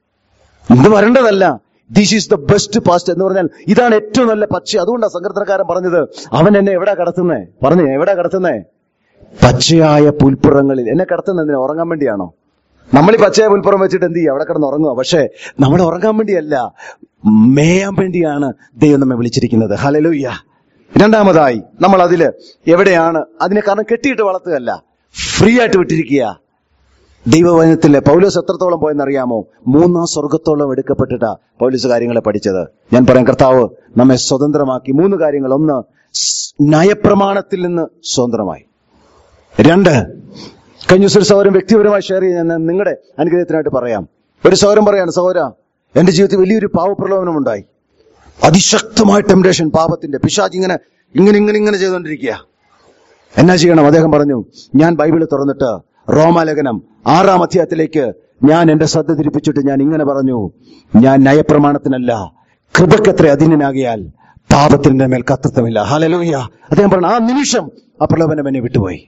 ഇത് വരണ്ടതല്ല this is the best past എന്ന് പറഞ്ഞാൽ ഇതാണ് ഏറ്റവും നല്ല പച്ച അതുകൊണ്ടാണ് സങ്കീർത്തനക്കാരൻ പറഞ്ഞത് അവൻ എന്നെ എവിടെ കടത്തുന്നേ പറഞ്ഞു എവിടെ കടത്തുന്നേ പച്ചയായ പുൽപ്പുറങ്ങളിൽ എന്നെ കടത്തുന്നതിന് ഉറങ്ങാൻ വേണ്ടിയാണോ നമ്മൾ ഈ പച്ചയായ പുൽപ്പുറം വെച്ചിട്ട് എന്ത് ചെയ്യും അവിടെ കിടന്ന് ഉറങ്ങുക പക്ഷേ നമ്മൾ ഉറങ്ങാൻ വേണ്ടിയല്ല മേയാൻ വേണ്ടിയാണ് ദൈവം നമ്മെ വിളിച്ചിരിക്കുന്നത് ഹലലുയ്യ രണ്ടാമതായി നമ്മൾ അതില് എവിടെയാണ് അതിനെ കാരണം കെട്ടിയിട്ട് വളർത്തുകയല്ല ഫ്രീ ആയിട്ട് വിട്ടിരിക്കുക ദൈവവചനത്തിലെ പൗലോസ് എത്രത്തോളം പോയെന്നറിയാമോ മൂന്നാം സ്വർഗത്തോളം എടുക്കപ്പെട്ടിട്ടാ പൗലോസ് കാര്യങ്ങളെ പഠിച്ചത് ഞാൻ പറയാം കർത്താവ് നമ്മെ സ്വതന്ത്രമാക്കി മൂന്ന് കാര്യങ്ങൾ ഒന്ന് സ് നയപ്രമാണത്തിൽ നിന്ന് സ്വതന്ത്രമായി രണ്ട് കഴിഞ്ഞ ദിവസം ഒരു സൗരം വ്യക്തിപരമായി ഷെയർ ചെയ്യാൻ ഞാൻ നിങ്ങളുടെ അനുഗ്രഹത്തിനായിട്ട് പറയാം ഒരു സൗരം പറയാണ് സൗര എന്റെ ജീവിതത്തിൽ വലിയൊരു പാവപ്രലോഭനം ഉണ്ടായി അതിശക്തമായ ടെംപ്ടേഷൻ പാപത്തിന്റെ പിശാജ് ഇങ്ങനെ ഇങ്ങനെ ഇങ്ങനെ ഇങ്ങനെ ചെയ്തുകൊണ്ടിരിക്കുക എന്നാ ചെയ്യണം അദ്ദേഹം പറഞ്ഞു ഞാൻ ബൈബിൾ തുറന്നിട്ട് റോമാലേഖനം ആറാം അധ്യായത്തിലേക്ക് ഞാൻ എന്റെ ശ്രദ്ധ തിരിപ്പിച്ചിട്ട് ഞാൻ ഇങ്ങനെ പറഞ്ഞു ഞാൻ നയപ്രമാണത്തിനല്ല കൃപക്കത്ര അധീനനാകിയാൽ പാപത്തിന്റെ മേൽ കർത്തൃത്വമില്ല ഹലലൂയ അദ്ദേഹം പറഞ്ഞു ആ നിമിഷം ആ പ്രലോഭനം എന്നെ വിട്ടുപോയി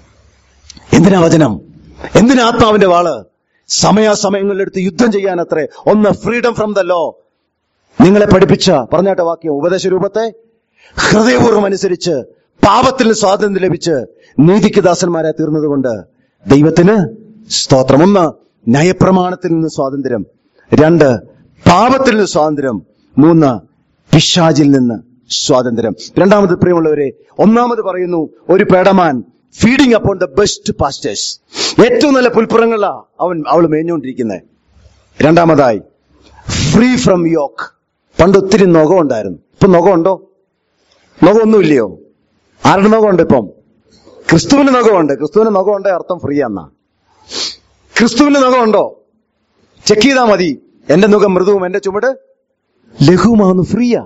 എന്തിനാ വചനം എന്തിനാ ആത്മാവിന്റെ വാള് സമയാസമയങ്ങളിലെടുത്ത് യുദ്ധം ചെയ്യാനത്രേ ഒന്ന് ഫ്രീഡം ഫ്രം ദ ലോ നിങ്ങളെ പഠിപ്പിച്ച പറഞ്ഞാട്ട വാക്യം ഉപദേശ രൂപത്തെ ഹൃദയപൂർവ്വം അനുസരിച്ച് പാപത്തിൽ നിന്ന് സ്വാതന്ത്ര്യം ലഭിച്ച് നീതിക്ക് ദാസന്മാരായി തീർന്നതുകൊണ്ട് ദൈവത്തിന് സ്തോത്രം ഒന്ന് നയപ്രമാണത്തിൽ നിന്ന് സ്വാതന്ത്ര്യം രണ്ട് പാപത്തിൽ നിന്ന് സ്വാതന്ത്ര്യം മൂന്ന് പിശാചിൽ നിന്ന് സ്വാതന്ത്ര്യം രണ്ടാമത് പ്രിയമുള്ളവരെ ഒന്നാമത് പറയുന്നു ഒരു പേടമാൻ feeding upon the best pastures ഏറ്റവും നല്ല പുൽപ്പുറങ്ങളാ അവൻ അവൾ മേഞ്ഞുകൊണ്ടിരിക്കുന്നത് രണ്ടാമതായി ഫ്രീ ഫ്രം യോക്ക് പണ്ട് ഒത്തിരി നുഖം ഉണ്ടായിരുന്നു ഇപ്പൊ നുഖമുണ്ടോ നുഖമൊന്നുമില്ലയോ ആരുടെ നുഖമുണ്ട് ഇപ്പം ക്രിസ്തുവിന് നുഖമുണ്ട് ക്രിസ്തുവിന് നുഖമുണ്ട് അർത്ഥം ഫ്രീ എന്നാ ക്രിസ്തുവിന് നുഖമുണ്ടോ ചെക്ക് ചെയ്താൽ മതി എന്റെ നുഖം മൃദുവും എന്റെ ചുമട് ലഘുവുമാവുന്നു ഫ്രീയാ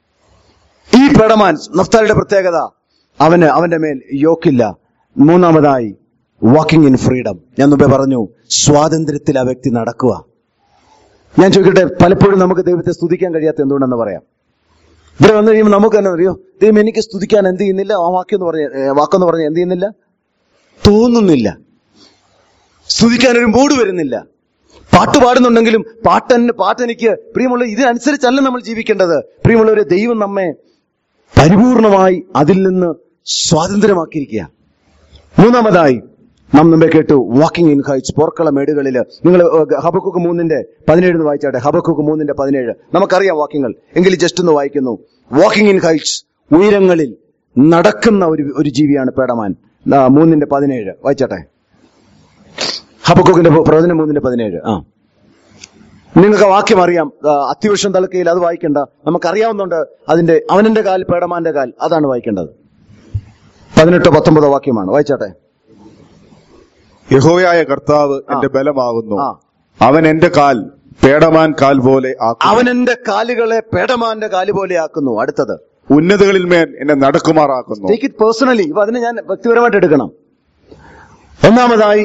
ഈ പേടമാൻ നഫ്താലിയുടെ പ്രത്യേകത അവന് അവന്റെ മേൽ യോക്കില്ല മൂന്നാമതായി വാക്കിംഗ് ഇൻ ഫ്രീഡം ഞാൻ മുമ്പേ പറഞ്ഞു സ്വാതന്ത്ര്യത്തിൽ ആ വ്യക്തി നടക്കുക ഞാൻ ചോദിക്കട്ടെ പലപ്പോഴും നമുക്ക് ദൈവത്തെ സ്തുതിക്കാൻ കഴിയാത്ത എന്തുകൊണ്ടെന്ന് പറയാം ഇവിടെ വന്നു കഴിയുമ്പോൾ നമുക്ക് തന്നെ അറിയോ ദൈവം എനിക്ക് സ്തുതിക്കാൻ എന്ത് ചെയ്യുന്നില്ല ആ വാക്യം പറഞ്ഞ ഏ, വാക്കെന്ന് പറഞ്ഞ എന്ത് ചെയ്യുന്നില്ല തോന്നുന്നില്ല സ്തുതിക്കാൻ ഒരു മൂഡ് വരുന്നില്ല പാട്ട് പാടുന്നുണ്ടെങ്കിലും പാട്ടെന്നെ പാട്ടെനിക്ക് പ്രിയമുള്ള ഇതിനനുസരിച്ചല്ല നമ്മൾ ജീവിക്കേണ്ടത് പ്രിയമുള്ളവരെ ദൈവം നമ്മെ പരിപൂർണമായി അതിൽ നിന്ന് സ്വാതന്ത്ര്യമാക്കിയിരിക്കുക മൂന്നാമതായി നാം മുമ്പേ കേട്ടു വാക്കിംഗ് ഇൻ ഹൈറ്റ്സ് പോർക്കള മേടുകളിൽ നിങ്ങൾ ഹബക്കുക്ക് മൂന്നിന്റെ പതിനേഴ് എന്ന് വായിച്ചാട്ടെ ഹബക്കുക്ക് മൂന്നിന്റെ പതിനേഴ് നമുക്കറിയാം വാക്യങ്ങൾ എങ്കിലും ജസ്റ്റ് ഒന്ന് വായിക്കുന്നു വാക്കിംഗ് ഇൻ ഹൈറ്റ്സ് ഉയരങ്ങളിൽ നടക്കുന്ന ഒരു ഒരു ജീവിയാണ് പേടമാൻ ആ, മൂന്നിന്റെ പതിനേഴ് വായിച്ചാട്ടെ ഹബക്കുക്കിന്റെ പ്രവചനം മൂന്നിന്റെ പതിനേഴ് ആ നിങ്ങൾക്ക് വാക്യം അറിയാം ആ, അത്യുവർഷം തലക്കയിൽ അത് വായിക്കണ്ട നമുക്കറിയാവുന്നുണ്ട് അതിന്റെ അവനന്റെ കാൽ പേടമാന്റെ കാൽ അതാണ് വായിക്കേണ്ടത് പതിനെട്ടോ പത്തൊമ്പതോ വാക്യമാണ് വായിച്ചാട്ടെ യഹോയായ കർത്താവ് എന്റെ ബലമാകുന്നു ആ. അവൻ എന്റെ കാൽ പേടമാൻ കാൽ പോലെ ആക്കും അവൻ എന്റെ കാലുകളെ പേടമാന്റെ കാല് പോലെ ആക്കുന്നു അടുത്തത് ഉന്നതകളിൽ മേൽ എന്നെ നടക്കുമാറാക്കുന്നു ടേക്ക് ഇറ്റ് പേഴ്സണലി ഇപ്പൊ അതിനെ ഞാൻ വ്യക്തിപരമായിട്ട് എടുക്കണം ഒന്നാമതായി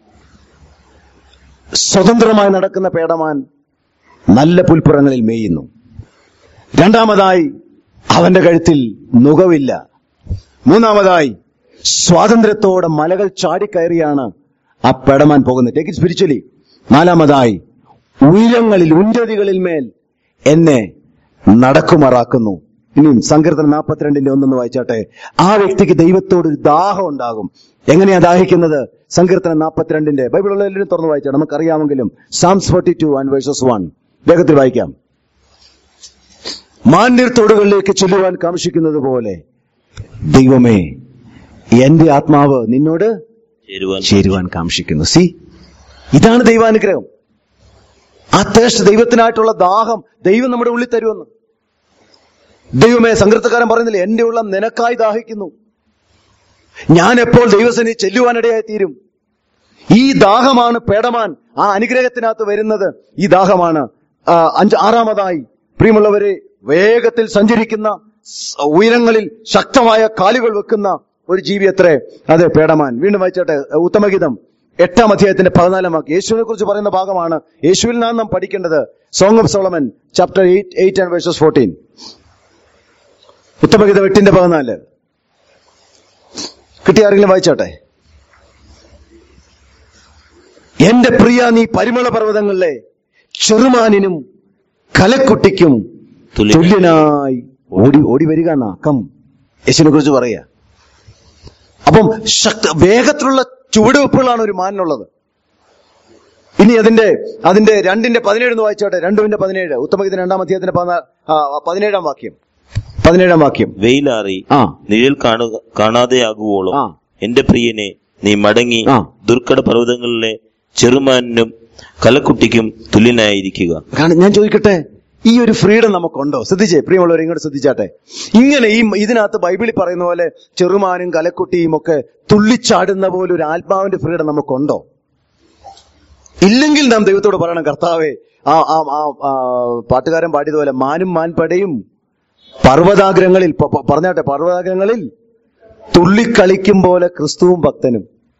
സ്വതന്ത്രമായി നടക്കുന്ന പേടമാൻ നല്ല പുൽപ്പുറങ്ങളിൽ മേയുന്നു രണ്ടാമതായി അവന്റെ കഴുത്തിൽ നുകവില്ല മൂന്നാമതായി സ്വാതന്ത്ര്യത്തോടെ മലകൾ ചാടിക്കയറിയാണ് ആ പേടമാൻ പോകുന്നത് ടേക്ക് ഇറ്റ് സ്പിരിച്വലി നാലാമതായി ഉയരങ്ങളിൽ ഉന്നതികളിൽ മേൽ എന്നെ നടക്കുമാറാക്കുന്നു ഇനിയും സങ്കീർത്തനം നാൽപ്പത്തിരണ്ടിന്റെ ഒന്നെന്ന് വായിച്ചാട്ടെ ആ വ്യക്തിക്ക് ദൈവത്തോട് ഒരു ദാഹം ഉണ്ടാകും എങ്ങനെയാ ദാഹിക്കുന്നത് സങ്കീർത്തനം നാൽപ്പത്തിരണ്ടിന്റെ ബൈബിളുള്ള എല്ലാവരും തുറന്ന് വായിച്ചാൽ നമുക്കറിയാമെങ്കിലും Psalms forty two and verses one വേഗത്തിൽ വായിക്കാം മാന്യത്തോടുകളിലേക്ക് ചെല്ലുവാൻ കാക്ഷിക്കുന്നത് പോലെ ദൈവമേ എന്റെ ആത്മാവ് നിന്നോട് ചേരുവാൻ ചേരുവാൻ കാക്ഷിക്കുന്നു സി ഇതാണ് ദൈവാനുഗ്രഹം ആ തേസ്റ്റ് ദൈവത്തിനായിട്ടുള്ള ദാഹം ദൈവം നമ്മുടെ ഉള്ളിൽ തരുമെന്ന് ദൈവമേ സങ്കീർത്തക്കാരൻ പറയുന്നില്ല എന്റെ ഉള്ളം നിനക്കായി ദാഹിക്കുന്നു ഞാൻ എപ്പോൾ ദൈവസേനി ചെല്ലുവാനിടയായി തീരും ഈ ദാഹമാണ് പേടമാൻ ആ അനുഗ്രഹത്തിനകത്ത് വരുന്നത് ഈ ദാഹമാണ് ആ, അഞ്ച് ആറാമതായി പ്രിയമുള്ളവരെ വേഗത്തിൽ സഞ്ചരിക്കുന്ന സ് ഉയരങ്ങളിൽ ശക്തമായ കാലുകൾ വെക്കുന്ന ഒരു ജീവി എത്രേ അതെ പേടമാൻ വീണ്ടും വായിച്ചോട്ടെ ഉത്തമഗീതം എട്ടാം അധ്യായത്തിന്റെ പതിനാലാം വാക്ക് യേശുവിനെ കുറിച്ച് പറയുന്ന ഭാഗമാണ് യേശുവിൽ നിന്നാണ് നാം പഠിക്കേണ്ടത് Song of Solomon chapter eight eight and verses fourteen ഉത്തമഗീതം എട്ടിന്റെ പതിനാല് കിട്ടിയ ആരെങ്കിലും വായിച്ചോട്ടെ എന്റെ പ്രിയ നീ പരിമള പർവ്വതങ്ങളിലെ ചെറുമാനിനും കലക്കുട്ടിക്കും തുല്യനായി. തുല്യനായി ഓടി ഓടി വരിക എന്നാ കം യേശുവിനെ കുറിച്ച് പറയാ അപ്പം ശക്ത വേഗത്തിലുള്ള ചുവടുവെപ്പുകളാണ് ഒരു മാനിനുള്ളത് ഇനി അതിന്റെ അതിന്റെ രണ്ടിന്റെ പതിനേഴ് എന്ന് വായിച്ചോട്ടെ രണ്ടിന്റെ പതിനേഴ് ഉത്തമഗീതം രണ്ടാം അധ്യായത്തിന്റെ പതിനാ- ആ, പതിനേഴാം വാക്യം പതിനേഴാം വാക്യം വെയിലാറി ആ നിഴൽ കാണുക കാണാതെയാകുവോളം ആ. എന്റെ പ്രിയനെ നീ മടങ്ങി ആ. ദുർഘട പർവ്വതങ്ങളിലെ ചെറുമാനിനും കലക്കുട്ടിക്കും തുല്യനായിരിക്കുക കാരണം ഞാൻ ചോദിക്കട്ടെ ഈ ഒരു ഫ്രീഡം നമുക്കുണ്ടോ ശ്രദ്ധിച്ചേ പ്രിയമുള്ളവർ ഇങ്ങോട്ട് ശ്രദ്ധിച്ചാട്ടെ ഇങ്ങനെ ഈ ഇതിനകത്ത് ബൈബിളിൽ പറയുന്ന പോലെ ചെറുമാനും കലക്കുട്ടിയും ഒക്കെ തുള്ളിച്ചാടുന്ന പോലെ ഒരു ആത്മാവിന്റെ ഫ്രീഡം നമുക്കുണ്ടോ ഇല്ലെങ്കിൽ നാം ദൈവത്തോട് പറയണം കർത്താവേ ആ ആ ആ ആ, പാട്ടുകാരൻ പാടിയതുപോലെ മാനും മാൻപടയും പർവ്വതാഗ്രങ്ങളിൽ പ- പ- പറഞ്ഞാട്ടെ പർവ്വതാഗ്രങ്ങളിൽ തുള്ളിക്കളിക്കും പോലെ ക്രിസ്തുവും ഭക്തനും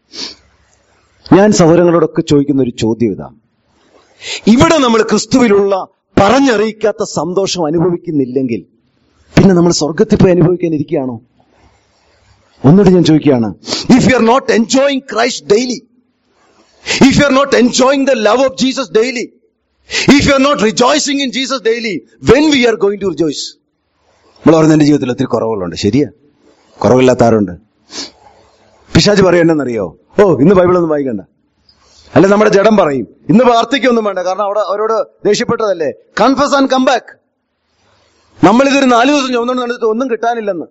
ഞാൻ സഹോദരങ്ങളോടൊക്കെ ചോദിക്കുന്ന ഒരു ചോദ്യം ഇതാ ഇവിടെ നമ്മൾ ക്രിസ്തുവിലുള്ള പറഞ്ഞറിയിക്കാത്ത സന്തോഷം അനുഭവിക്കുന്നില്ലെങ്കിൽ പിന്നെ നമ്മൾ സ്വർഗത്തിൽ പോയി അനുഭവിക്കാൻ ഇരിക്കുകയാണോ ഒന്നുകൂടി ഞാൻ ചോദിക്കുകയാണ് if you are not enjoying Christ daily if you are not enjoying the love of Jesus daily if you are not rejoicing in Jesus daily when we are going to rejoice നമ്മൾ പറഞ്ഞ എന്റെ ജീവിതത്തിൽ ഒത്തിരി കുറവുകളുണ്ട് ശരിയാ കുറവില്ലാത്ത ആരുണ്ട് പിശാജ് പറയുന്നറിയോ ഓ ഇന്ന് ബൈബിളൊന്നും വായിക്കണ്ട അല്ലെ നമ്മുടെ ജഡം പറയും ഇന്ന് പ്രാർത്ഥിക്കൊന്നും വേണ്ട കാരണം അവിടെ അവരോട് ദേഷ്യപ്പെട്ടതല്ലേ കൺഫസ് ആൻഡ് കം ബാക്ക് നമ്മളിതൊരു നാല് ദിവസം ചുമന്നുകൊണ്ട് നടന്നിട്ട് ഒന്നും കിട്ടാനില്ലെന്ന്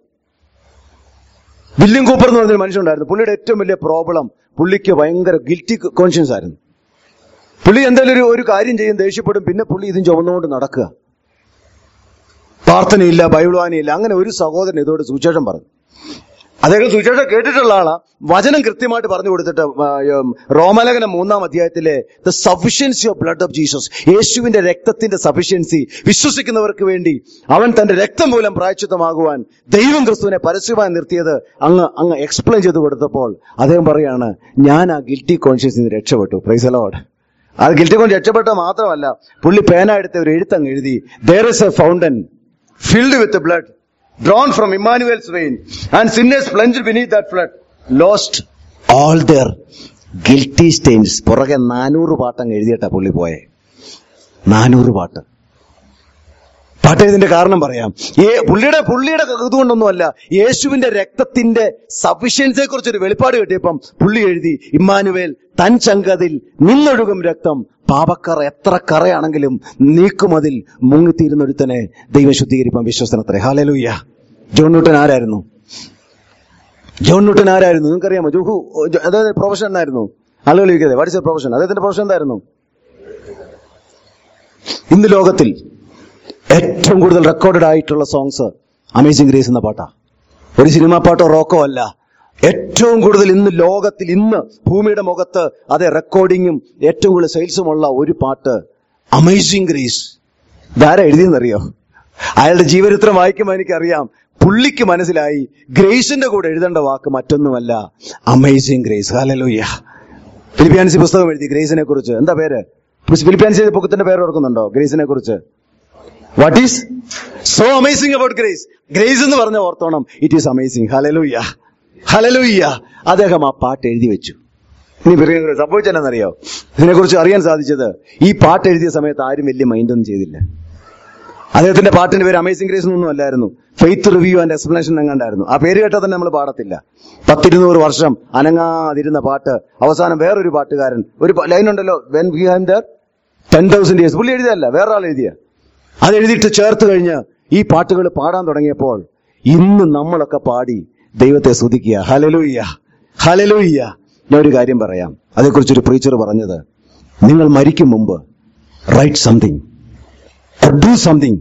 വില്യം കൂപ്പർ എന്ന് പറഞ്ഞൊരു മനുഷ്യനുണ്ടായിരുന്നു പുള്ളിയുടെ ഏറ്റവും വലിയ പ്രോബ്ലം പുള്ളിക്ക് ഭയങ്കര ഗിൽറ്റി കോൺഷ്യൻസ് ആയിരുന്നു പുള്ളി എന്തായാലും ഒരു ഒരു കാര്യം ചെയ്യും ദേഷ്യപ്പെടും പിന്നെ പുള്ളി ഇതും ചുമന്നുകൊണ്ട് നടക്കുക പ്രാർത്ഥനയില്ല ബൈബിൾ വായനയില്ല അങ്ങനെ ഒരു സഹോദരൻ ഇതോട് സുവിശേഷം പറഞ്ഞു അദ്ദേഹം സുവിശേഷം കേട്ടിട്ടുള്ള ആളാ വചനം കൃത്യമായിട്ട് പറഞ്ഞു കൊടുത്തിട്ട് ആ, ഉം, റോമലേഖനം മൂന്നാം അധ്യായത്തിലെ the sufficiency of blood of Jesus യേശുവിന്റെ രക്തത്തിന്റെ സഫിഷ്യൻസി വിശ്വസിക്കുന്നവർക്ക് വേണ്ടി അവൻ തന്റെ രക്തം മൂലം പ്രായച്ചിത്തമാകുവാൻ ദൈവം ക്രിസ്തുവിനെ പരസ്യമായി നിർത്തിയത് അങ്ങ് അങ്ങ് എക്സ്പ്ലെയിൻ ചെയ്ത് കൊടുത്തപ്പോൾ അദ്ദേഹം പറയാണ് ഞാൻ ആ ഗിൽറ്റി കോൺഷ്യൻസിൽ നിന്ന് രക്ഷപ്പെട്ടു പ്രൈസ് അലോഡ് ആ ഗിൽറ്റി കോൺഷ്യസ് രക്ഷപ്പെട്ട മാത്രമല്ല പുള്ളി പേന എടുത്ത ഒരു എഴുത്തങ്ങ് എഴുതി there is a fountain filled with blood, drawn from Emmanuel's vein, and sinners plunged beneath that flood, lost all their guilty stains. പുറകെ നാനൂറ് പാട്ടങ്ങ് എഴുതിയിട്ടാ പുള്ളി പോയെ നാനൂറ് പാട്ട് പാട്ട് എഴുതിന്റെ കാരണം പറയാം ഏ പുള്ളിയുടെ പുള്ളിയുടെ ഇതുകൊണ്ടൊന്നുമല്ല യേശുവിന്റെ രക്തത്തിന്റെ സഫിഷ്യൻസിയെ കുറിച്ച് ഒരു വെളിപ്പാട് കിട്ടിയപ്പം പുള്ളി എഴുതി ഇമ്മാനുവേൽ തൻ ചങ്കതിൽ നിന്നൊഴുകും രക്തം പാപക്കറ എത്ര കറയാണെങ്കിലും നീക്കുമതിൽ മുങ്ങിത്തീരുന്നൊരുത്തനെ ദൈവം ശുദ്ധീകരിപ്പാൻ വിശ്വസനത്രേ ഹാലലൂയ്യ ജോൺ ന്യൂട്ടൻ ആരായിരുന്നു ജോൺ ന്യൂട്ടൻ ആരായിരുന്നു നിങ്ങൾക്കറിയാമോ ജോഹു അതായത് പ്രൊഫഷൻ എന്നായിരുന്നു ആളുകൾ ചോദിക്കുന്നത് വാട്സ് പ്രൊഫഷൻ അദ്ദേഹത്തിന്റെ പ്രൊഫഷൻ എന്തായിരുന്നു ഇന്ന് ലോകത്തിൽ ഏറ്റവും കൂടുതൽ റെക്കോർഡഡ് ആയിട്ടുള്ള സോങ്സ് അമേസിംഗ് ഗ്രേസ് എന്ന പാട്ടാ ഒരു സിനിമാ പാട്ടോ റോക്കോ അല്ല ഏറ്റവും കൂടുതൽ ഇന്ന് ലോകത്തിൽ ഇന്ന് ഭൂമിയുടെ മുഖത്ത് അതെ റെക്കോർഡിങ്ങും ഏറ്റവും കൂടുതൽ സെയിൽസുമുള്ള ഒരു പാട്ട് അമേസിംഗ് ഗ്രേസ് ഇതാരാ എഴുതിയെന്നറിയോ അയാളുടെ ജീവചരിത്രം വായിക്കുമ്പോൾ എനിക്കറിയാം പുള്ളിക്ക് മനസ്സിലായി ഗ്രേസിന്റെ കൂടെ എഴുതേണ്ട വാക്ക് മറ്റൊന്നുമല്ല അമേസിംഗ് ഗ്രേസ് ഹാലലൂയ്യ ഫിലിപ്പിയാൻസി പുസ്തകം എഴുതി ഗ്രേസിനെ കുറിച്ച് എന്താ പേര് ഫിലിപ്പിയാൻസി പുസ്തകത്തിന്റെ പേര് ഓർക്കുന്നുണ്ടോ ഗ്രേസിനെ കുറിച്ച് what is so amazing about grace grace എന്ന് പറഞ്ഞ ഓർത്തോണം it is amazing hallelujah hallelujah അദ്ദേഹം ആ പാട്ട് എഴുതി വെച്ചു ഇനി പറയുന്നത് സംഭവിച്ചെന്നറിയോ ഇതിനെക്കുറിച്ച് അറിയാൻ സാധിച്ചത് ഈ പാട്ട് എഴുതിയ സമയത്ത് ആരും വലിയ മൈൻഡൊന്നും ചെയ്തില്ല അദ്ദേഹത്തിന്റെ പാട്ടിന്റെ പേര് അമേസിംഗ് ഗ്രേസ് എന്നൊന്നും അല്ലായിരുന്നു ഫെയ്ത്ത് റിവ്യൂ ആൻഡ് എക്സ്പ്ലനേഷൻ എങ്ങാണ്ടായിരുന്നു ആ പേര് കേട്ടാൽ തന്നെ നമ്മൾ പാടത്തില്ല പത്തിരുന്നൂറ് വർഷം അനങ്ങാതിരുന്ന പാട്ട് അവസാനം വേറൊരു പാട്ടുകാരൻ ഒരു ലൈൻ ഉണ്ടല്ലോ when we have there ten thousand years പുള്ളി എഴുതിയല്ല വേറെ ആൾ എഴുതിയ അത് എഴുതിയിട്ട് ചേർത്ത് കഴിഞ്ഞ് ഈ പാട്ടുകൾ പാടാൻ തുടങ്ങിയപ്പോൾ ഇന്ന് നമ്മളൊക്കെ പാടി ദൈവത്തെ സ്തുതിക്കുക ഹലലൂയ്യ ഹലലൂയ്യ ഞാൻ ഒരു കാര്യം പറയാം അതേക്കുറിച്ചൊരു പ്രീച്ചർ പറഞ്ഞത് നിങ്ങൾ മരിക്കും മുമ്പ് write something or do something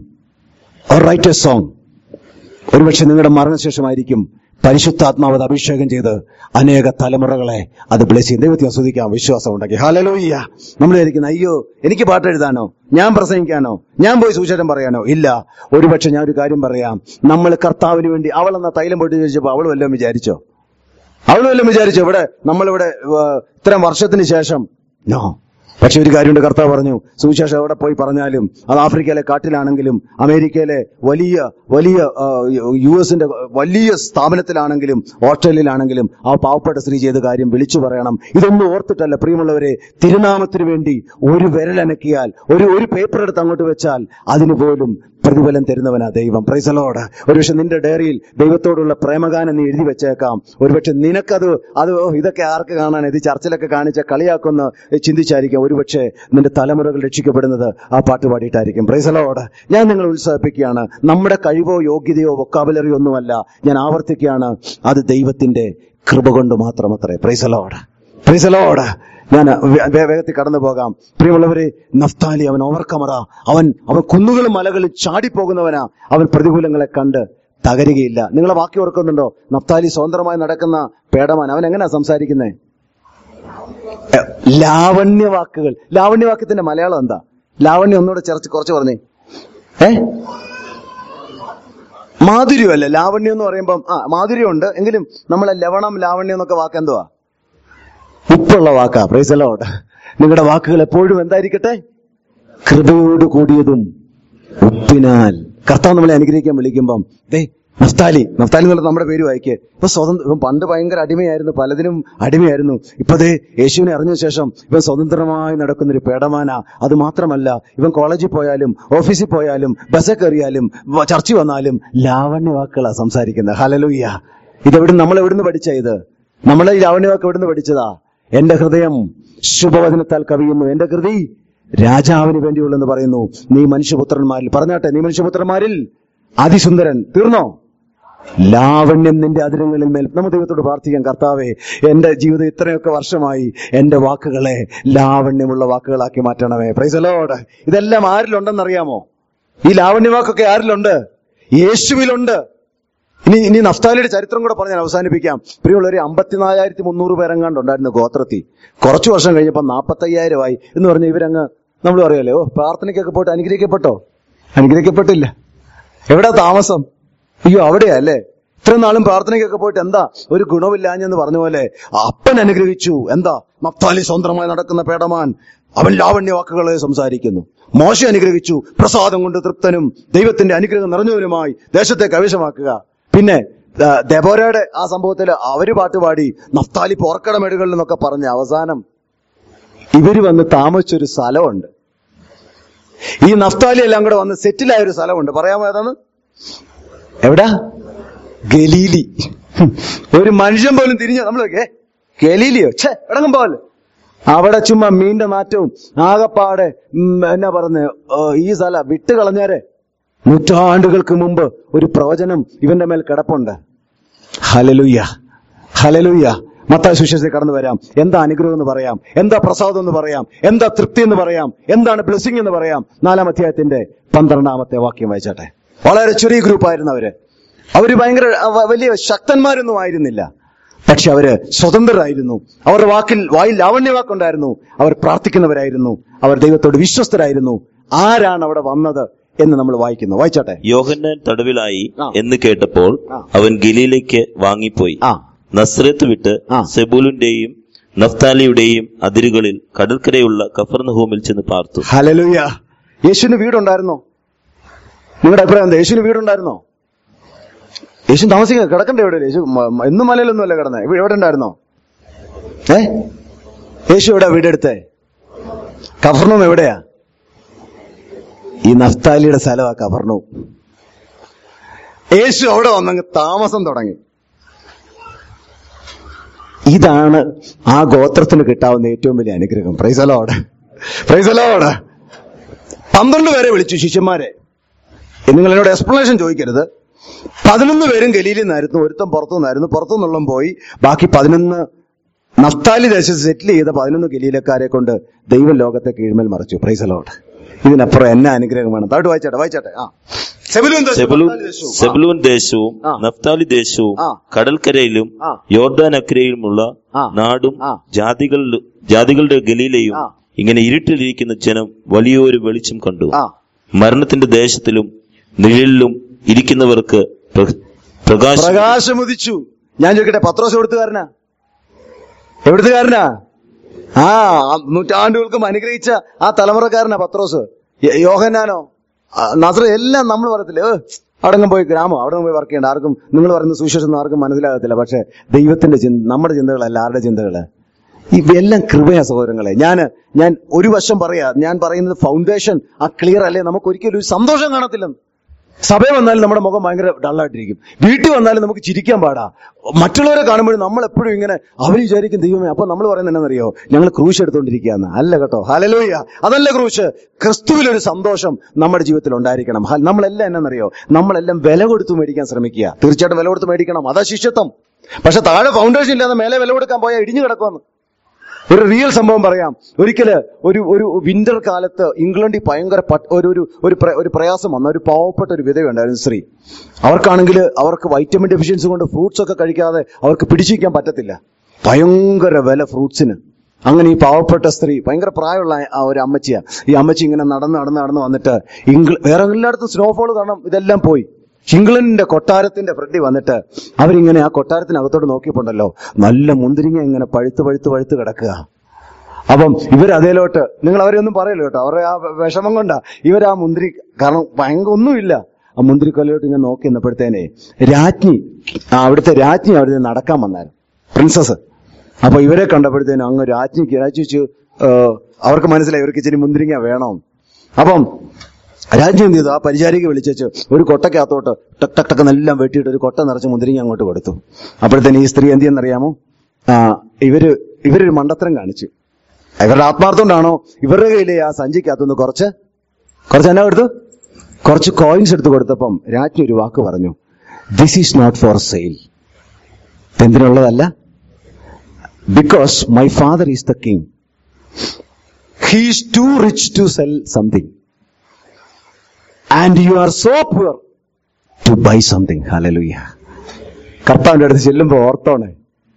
or write a song ഒരുപക്ഷെ നിങ്ങളുടെ മരണശേഷമായിരിക്കും പരിശുദ്ധാത്മാവത് അഭിഷേകം ചെയ്ത് അനേക തലമുറകളെ അത് ബ്ലെസ് ചെയ്യും ദൈവത്തെ ആസ്വദിക്കാം വിശ്വാസം ഉണ്ടാക്കി ഹാലലോയ്യ നമ്മൾ വിചാരിക്കുന്ന അയ്യോ എനിക്ക് പാട്ട് എഴുതാനോ ഞാൻ പ്രസംഗിക്കാനോ ഞാൻ പോയി സുവിശേഷം പറയാനോ ഇല്ല ഒരുപക്ഷെ ഞാൻ ഒരു കാര്യം പറയാം നമ്മൾ കർത്താവിന് വേണ്ടി അവൾ എന്ന തൈലം പൊട്ടി ചോദിച്ചപ്പോൾ അവൾ വല്ലതും വിചാരിച്ചോ അവൾ വല്ലതും വിചാരിച്ചോ ഇവിടെ നമ്മളിവിടെ ഏർ, ഇത്രയും വർഷത്തിന് ശേഷം നോ പക്ഷെ ഒരു കാര്യമുണ്ട് കർത്താവ് പറഞ്ഞു സുവിശേഷം എവിടെ പോയി പറഞ്ഞാലും അത് ആഫ്രിക്കയിലെ കാട്ടിലാണെങ്കിലും അമേരിക്കയിലെ വലിയ വലിയ ആ, യു എസിന്റെ വലിയ സ്ഥാപനത്തിലാണെങ്കിലും ഓസ്ട്രേലിയയിലാണെങ്കിലും ആ പാവപ്പെട്ട സ്ത്രീ ചെയ്ത കാര്യം വിളിച്ചു പറയണം ഇതൊന്നും ഓർത്തിട്ടല്ല പ്രിയമുള്ളവരെ തിരുനാമത്തിന് വേണ്ടി ഒരു വിരലനക്കിയാൽ ഒരു ഒരു പേപ്പർ എടുത്ത് അങ്ങോട്ട് വെച്ചാൽ അതിന് പോലും പ്രതിഫലം തരുന്നവനാ ദൈവം പ്രൈസലോട് ഒരുപക്ഷെ നിന്റെ ഡയറിയിൽ ദൈവത്തോടുള്ള പ്രേമഗാനം നീ എഴുതി വെച്ചേക്കാം ഒരുപക്ഷെ നിനക്കത് അത് ഓ, ഇതൊക്കെ ആർക്ക് കാണാൻ ഇത് ചർച്ചിലൊക്കെ കാണിച്ച കളിയാക്കുന്ന ചിന്തിച്ചായിരിക്കും ഒരുപക്ഷെ നിന്റെ തലമുറകൾ രക്ഷിക്കപ്പെടുന്നത് ആ പാട്ട് പാടിയിട്ടായിരിക്കും പ്രൈസലോട് ഞാൻ നിങ്ങളെ ഉത്സാഹിപ്പിക്കുകയാണ് നമ്മുടെ കഴിവോ യോഗ്യതയോ വൊക്കാബുലറിയോ ഒന്നുമല്ല ഞാൻ ആവർത്തിക്കുകയാണ് അത് ദൈവത്തിന്റെ കൃപ കൊണ്ട് മാത്രമത്രേ പ്രൈസലോട് പ്രൈസലോട് ഞാൻ വേ- വേ- വേഗത്തിൽ കടന്നു പോകാം പ്രിയമുള്ളവരെ നഫ്താലി അവൻ ഓവർക്കമറ അവൻ അവൻ കുന്നുകളും മലകളും ചാടിപ്പോകുന്നവനാ അവൻ പ്രതികൂലങ്ങളെ കണ്ട് തകരുകയില്ല നിങ്ങളെ വാക്യം ഓർക്കുന്നുണ്ടോ നഫ്താലി സ്വതന്ത്രമായി നടക്കുന്ന പേടമാൻ അവൻ എങ്ങനെയാ സംസാരിക്കുന്നത് ലാവണ്യ വാക്കുകൾ ലാവണ്യ വാക്യത്തിന്റെ മലയാളം എന്താ ലാവണ്യം ഒന്നുകൂടെ ചേർച്ച് കുറച്ച് പറഞ്ഞേ ഏ മാധുര്യമല്ല ലാവണ്യം എന്ന് പറയുമ്പം ആ മാധുര്യമുണ്ട് എങ്കിലും നമ്മളെ ലവണം ലാവണ്യം എന്നൊക്കെ വാക്ക് എന്തുവാ ഉപ്പുള്ള വാക്കാ പ്രൈസലോട്ട് നിങ്ങളുടെ വാക്കുകൾ എപ്പോഴും എന്തായിരിക്കട്ടെ കൃപയോട് കൂടിയതും ഉപ്പിനാൽ കർത്താവ് നമ്മളെ അനുഗ്രഹിക്കാൻ വിളിക്കുമ്പം ദേ നഫ്താലി നഫ്താലി എന്നുള്ള നമ്മുടെ പേര് വായിക്കേ ഇപ്പൊ സ്വതന്ത്ര ഇപ്പം പണ്ട് ഭയങ്കര അടിമയായിരുന്നു പലതിനും അടിമയായിരുന്നു ഇപ്പൊ ദേ യേശുവിനെ അറിഞ്ഞ ശേഷം ഇവൻ സ്വതന്ത്രമായി നടക്കുന്ന ഒരു പേടമാന അത് മാത്രമല്ല ഇവൻ കോളേജിൽ പോയാലും ഓഫീസിൽ പോയാലും ബസ്സിൽ കയറിയാലും വ- ചർച്ചിൽ വന്നാലും ലാവണ്യ വാക്കുകളാ സംസാരിക്കുന്നത് ഹലലുയ്യ ഇതെവിടെ നമ്മൾ എവിടുന്ന് പഠിച്ച ഇത് നമ്മളെ ഈ ലാവണ്യ വാക്ക് എവിടുന്ന് പഠിച്ചതാ എന്റെ ഹൃദയം ശുഭവചനത്താൽ കവിയുന്നു എന്റെ കൃതി രാജാവിന് വേണ്ടിയുള്ളെന്ന് പറയുന്നു നീ മനുഷ്യപുത്രന്മാരിൽ പറഞ്ഞാട്ടെ നീ മനുഷ്യപുത്രന്മാരിൽ അതിസുന്ദരൻ തീർന്നോ ലാവണ്യം നിന്റെ അതിരങ്ങളിൽ മേൽ നമ്മൾ ദൈവത്തോട് പ്രാർത്ഥിക്കാം കർത്താവേ എന്റെ ജീവിതം ഇത്രയൊക്കെ വർഷമായി എന്റെ വാക്കുകളെ ലാവണ്യമുള്ള വാക്കുകളാക്കി മാറ്റണമേ പ്രൈസലോട് ഇതെല്ലാം ആരിലുണ്ടെന്നറിയാമോ ഈ ലാവണ്യ വാക്കൊക്കെ ആരിലുണ്ട് യേശുവിലുണ്ട് ഇനി ഇനി നഫ്താലിയുടെ ചരിത്രം കൂടെ പറഞ്ഞ് ഞാൻ അവസാനിപ്പിക്കാം പ്രിയമുള്ളവരെ അമ്പത്തിനാലായിരത്തി മുന്നൂറ് പേരെങ്ങാണ്ട് ഉണ്ടായിരുന്നു ഗോത്രത്തിൽ കുറച്ചു വർഷം കഴിഞ്ഞപ്പോൾ നാൽപ്പത്തയ്യായിരമായി എന്ന് പറഞ്ഞ ഇവരങ്ങ് നമ്മൾ പറയല്ലേ ഓ പ്രാർത്ഥനയ്ക്കൊക്കെ പോയിട്ട് അനുഗ്രഹിക്കപ്പെട്ടോ അനുഗ്രഹിക്കപ്പെട്ടില്ല എവിടാ താമസം അയ്യോ അവിടെയാ അല്ലേ ഇത്രയും നാളും പ്രാർത്ഥനയ്ക്കൊക്കെ പോയിട്ട് എന്താ ഒരു ഗുണമില്ലാഞ്ഞെന്ന് പറഞ്ഞ പോലെ അപ്പൻ അനുഗ്രഹിച്ചു എന്താ നഫ്താലി സ്വന്തമായി നടക്കുന്ന പേടമാൻ അവൻ ലാവണ്യ വാക്കുകളെ സംസാരിക്കുന്നു മോശ അനുഗ്രഹിച്ചു പ്രസാദം കൊണ്ട് തൃപ്തനും ദൈവത്തിന്റെ അനുഗ്രഹം നിറഞ്ഞവനുമായി ദേശത്തെ കൈവശമാക്കുക പിന്നെ ആ, ദെബോരയുടെ ആ സംഭവത്തിൽ അവര് പാട്ടുപാടി നഫ്താലി പോർക്കടമേടുകളിൽ നിന്നൊക്കെ പറഞ്ഞ് അവസാനം ഇവര് വന്ന് താമസിച്ചൊരു സ്ഥലമുണ്ട് ഈ നഫ്താലി എല്ലാം കൂടെ വന്ന് സെറ്റിലായ ഒരു സ്ഥലമുണ്ട് പറയാമോ ഏതാണ് എവിടാ ഗലീലി ഒരു മനുഷ്യൻ പോലും തിരിഞ്ഞ നമ്മളൊക്കെ ഗലീലിയോ ഛേ എടങ്ങും പോലെ അവിടെ ചുമ്മാ മീന്റെ നാറ്റവും ആകപ്പാടെ ഉം, എന്നാ പറഞ്ഞ ഈ സ്ഥല വിട്ട് കളഞ്ഞാരെ നൂറ്റാണ്ടുകൾക്ക് മുമ്പ് ഒരു പ്രവചനം ഇവന്റെ മേൽ കിടപ്പുണ്ട് ഹലലുയ്യ ഹലലുയ്യ മത്തായ സുശേഷത്തിൽ കടന്നു വരാം എന്താ അനുഗ്രഹം എന്ന് പറയാം എന്താ പ്രസാദം എന്ന് പറയാം എന്താ തൃപ്തി എന്ന് പറയാം എന്താണ് ബ്ലെസ്സിങ് എന്ന് പറയാം നാലാം അധ്യായത്തിന്റെ പന്ത്രണ്ടാമത്തെ വാക്യം വായിച്ചാട്ടെ വളരെ ചെറിയ ഗ്രൂപ്പായിരുന്നു അവര് അവര് ഭയങ്കര അവ- വലിയ ശക്തന്മാരൊന്നും ആയിരുന്നില്ല പക്ഷെ അവര് സ്വതന്ത്രരായിരുന്നു അവരുടെ വാക്കിൽ വായിൽ ലാവണ്യ വാക്കുണ്ടായിരുന്നു അവർ പ്രാർത്ഥിക്കുന്നവരായിരുന്നു അവർ ദൈവത്തോട് വിശ്വസ്തരായിരുന്നു ആരാണ് അവിടെ വന്നത് എന്ന് നമ്മൾ വായിക്കുന്നു വായിച്ചാട്ടെ യോഹന്നാൻ തടവിലായി ആ. എന്ന് കേട്ടപ്പോൾ ആ. അവൻ ഗലീലയ്ക്ക് വാങ്ങിപ്പോയി ആ നസ്രത്ത് വിട്ട് ആ. സെബൂലിന്റെയും നഫ്താലിയുടെയും അതിരുകളിൽ കടൽക്കരയുള്ള കഫർനഹൂമിൽ ചെന്ന് പാർത്തു ഹലലുയ യേശുവിന് വീടുണ്ടായിരുന്നോ നിങ്ങളുടെ അഭിപ്രായം എന്താ യേശുവിന് വീടുണ്ടായിരുന്നോ യേശു താമസിക്കുക കിടക്കണ്ട എവിടെ യേശു മ- മ- എന്നും മലയിലൊന്നുമല്ല കിടന്നത് ഇവിടെ എവിടെ ഉണ്ടായിരുന്നോ ഏ യേശു എവിടെ വീടെടുത്തേ കഫർണവും എവിടെയാ ഈ നഫ്താലിയുടെ സ്ഥലമാ കഫർണവും യേശു അവിടെ വന്നങ്ങ് താമസം തുടങ്ങി ഇതാണ് ആ ഗോത്രത്തിന് കിട്ടാവുന്ന ഏറ്റവും വലിയ അനുഗ്രഹം പ്രൈസലോട് പ്രൈസലോട് പന്ത്രണ്ട് പേരെ വിളിച്ചു ശിഷ്യന്മാരെ നിങ്ങൾ എന്നോട് എക്സ്പ്ലനേഷൻ ചോദിക്കരുത് പതിനൊന്ന് പേരും ഗലീലിൽ നിന്നായിരുന്നു ഒരുത്തം പുറത്തു നിന്നായിരുന്നു പുറത്തു നിന്നുള്ള പോയി ബാക്കി പതിനൊന്ന് നഫ്താലി ദേശത്ത് സെറ്റിൽ ചെയ്ത പതിനൊന്ന് ഗലീലക്കാരെ കൊണ്ട് ദൈവം ലോകത്തെ കീഴ്മേൽ മറിച്ചു പ്രൈസലോട് ഇതിനപ്പുറം എന്നെ അനുഗ്രഹം വേണം താട്ട് വായിച്ചാട്ടെ വായിച്ചാട്ടെ ആ സെബുലൂൻ ദേശം, സെബുലൂൻ നഫ്താലി ദേശവും. ആ. സെബുലൂൻ ദേശവും ആ. നഫ്താലി ദേശവും ആ. കടൽക്കരയിലും ആ. യോർദാൻ അക്കരയിലുമുള്ള ആ. നാടും ആ. ജാതികളുടെ ജാതികളുടെ ഗലീലയും ആ. ഇങ്ങനെ ഇരുട്ടിലിരിക്കുന്ന ജനം വലിയൊരു വെളിച്ചം കണ്ടു ആ മരണത്തിന്റെ ദേശത്തിലും നിഴലിലും ഇരിക്കുന്നവർക്ക് പ്ര- പ്രകാശം പ്രകാശമുദിച്ചു ഞാൻ ചോദിക്കട്ടെ പത്രോസ് എവിടുത്തുകാരനാ എവിടുത്തുകാരനാ ആ ആ നൂറ്റാണ്ടുകൾക്കും അനുഗ്രഹിച്ച ആ തലമുറക്കാരനാ പത്രോസ് യ- യോഹന്നാനോ ആ, നസ്ര എല്ലാം നമ്മൾ പറയത്തില്ലേ ഏ, അവിടെങ്ങും പോയി ഗ്രാമം അവിടെ പോയി വർക്ക് ചെയ്യണ്ട ആർക്കും നിങ്ങൾ പറയുന്ന സുവിശേഷം ആർക്കും മനസ്സിലാകത്തില്ല പക്ഷെ ദൈവത്തിന്റെ ചിന്ത നമ്മുടെ ചിന്തകളല്ല ആരുടെ ചിന്തകള് ഇവയെല്ലാം കൃപയാ സഹോദരങ്ങളെ ഞാൻ ഞാൻ ഒരു വശം പറയാ ഞാൻ പറയുന്നത് ഫൗണ്ടേഷൻ ആ ക്ലിയർ അല്ലേ നമുക്ക് ഒരിക്കലും ഒരു സന്തോഷം കാണത്തില്ലെന്ന് സഭയിൽ വന്നാലും നമ്മുടെ മുഖം ഭയങ്കര ഡള്ളായിട്ടിരിക്കും വീട്ടിൽ വന്നാലും നമുക്ക് ചിരിക്കാൻ പാടാ മറ്റുള്ളവരെ കാണുമ്പോഴും നമ്മൾ എപ്പോഴും ഇങ്ങനെ അവർ വിചാരിക്കും ദൈവമേ അപ്പൊ നമ്മൾ പറയുന്നത് എന്നാണെന്നറിയോ ഞങ്ങൾ ക്രൂശ് എടുത്തോണ്ടിരിക്കുകയെന്ന് അല്ല കേട്ടോ ഹലലോയ്യ അതല്ല ക്രൂശ് ക്രിസ്തുവിലൊരു സന്തോഷം നമ്മുടെ ജീവിതത്തിൽ ഉണ്ടായിരിക്കണം ഹ- നമ്മളെല്ലാം എന്നാണെന്നറിയോ നമ്മളെല്ലാം വില കൊടുത്ത് മേടിക്കാൻ ശ്രമിക്കുക തീർച്ചയായിട്ടും വില കൊടുത്ത് മേടിക്കണം അതാ ശിഷ്യത്വം പക്ഷെ താഴെ ഫൗണ്ടേഷൻ ഇല്ലാതെ മേലെ വില കൊടുക്കാൻ പോയാൽ ഇടിഞ്ഞു കിടക്കുമെന്ന് ഒരു റിയൽ സംഭവം പറയാം ഒരിക്കല് ഒരു ഒരു വിന്റർ കാലത്ത് ഇംഗ്ലണ്ടിൽ ഭയങ്കര പട്ട്- ഒരു ഒരു ഒരു പ്ര- ഒരു പ്രയാസം വന്ന ഒരു പാവപ്പെട്ട ഒരു വിധവയുണ്ടായിരുന്നു സ്ത്രീ അവർക്കാണെങ്കിൽ അവർക്ക് വൈറ്റമിൻ ഡെഫിഷ്യൻസി കൊണ്ട് ഫ്രൂട്ട്സ് ഒക്കെ കഴിക്കാതെ അവർക്ക് പിടിച്ചിരിക്കാൻ പറ്റത്തില്ല ഭയങ്കര വില ഫ്രൂട്ട്സിന് അങ്ങനെ ഈ പാവപ്പെട്ട സ്ത്രീ ഭയങ്കര പ്രായമുള്ള ആ ഒരു അമ്മച്ചിയാ ഈ അമ്മച്ചി ഇങ്ങനെ നടന്ന് നടന്ന് നടന്ന് വന്നിട്ട് ഇംഗ്ല വേറെ എല്ലായിടത്തും സ്നോഫോൾ കാരണം ഇതെല്ലാം പോയി ഇംഗ്ലണ്ടിന്റെ കൊട്ടാരത്തിന്റെ ഫ്രണ്ടിൽ വന്നിട്ട് അവരിങ്ങനെ ആ കൊട്ടാരത്തിനകത്തോട്ട് നോക്കിയപ്പോണ്ടല്ലോ നല്ല മുന്തിരിങ്ങ ഇങ്ങനെ പഴുത്ത് പഴുത്ത് പഴുത്ത് കിടക്കുക അപ്പം ഇവർ അതേലോട്ട് നിങ്ങൾ അവരെ ഒന്നും പറയല്ലോ കേട്ടോ അവരുടെ ആ വിഷമം കൊണ്ടാ ഇവർ ആ മുന്തിരി കാരണം ഭയങ്കര ഒന്നുമില്ല ആ മുന്തിരിക്കൊല്ലയോട്ട് ഇങ്ങനെ നോക്കി നിന്നപ്പോഴത്തേനെ രാജ്ഞി ആ അവിടുത്തെ രാജ്ഞി അവിടെ നടക്കാൻ വന്നായിരുന്നു പ്രിൻസസ് അപ്പൊ ഇവരെ കണ്ടപ്പോഴത്തേനും അങ്ങ് രാജ്ഞിക്ക് രാജ്ഞി വെച്ച് അവർക്ക് മനസ്സിലായി ഇവർക്ക് ഇച്ചിരി മുന്തിരിങ്ങ വേണം അപ്പം രാജ്ഞി എന്ത് ചെയ്തു ആ പരിചാരിക വിളിച്ചു ഒരു കൊട്ടക്കകത്തോട്ട് ടക്ക് ടക്ക് ടക്ക് എല്ലാം വെട്ടിയിട്ട് ഒരു കൊട്ട നിറച്ച് മുന്തിരിങ്ങ അങ്ങോട്ട് കൊടുത്തു അപ്പോഴത്തേന് ഈ സ്ത്രീ എന്ത് ചെയ്യുന്നറിയാമോ ആ ഇവര് ഇവരൊരു മണ്ടത്തരം കാണിച്ചു ഇവരുടെ ആത്മാർത്ഥം കൊണ്ടാണോ ഇവരുടെ കയ്യിലെ ആ സഞ്ചിക്കകത്തുനിന്ന് കുറച്ച് കുറച്ച് എന്നാ കൊടുത്തു കുറച്ച് കോയിൻസ് എടുത്ത് കൊടുത്തപ്പം രാജ്ഞി ഒരു വാക്ക് പറഞ്ഞു this is not for sale എന്തിനുള്ളതല്ല because my father is the king he's too rich to sell something and you are so poor to buy something hallelujah കർത്താവിന്റെ അടുത്ത് ചെല്ലുമ്പോ ഓർത്തോണേ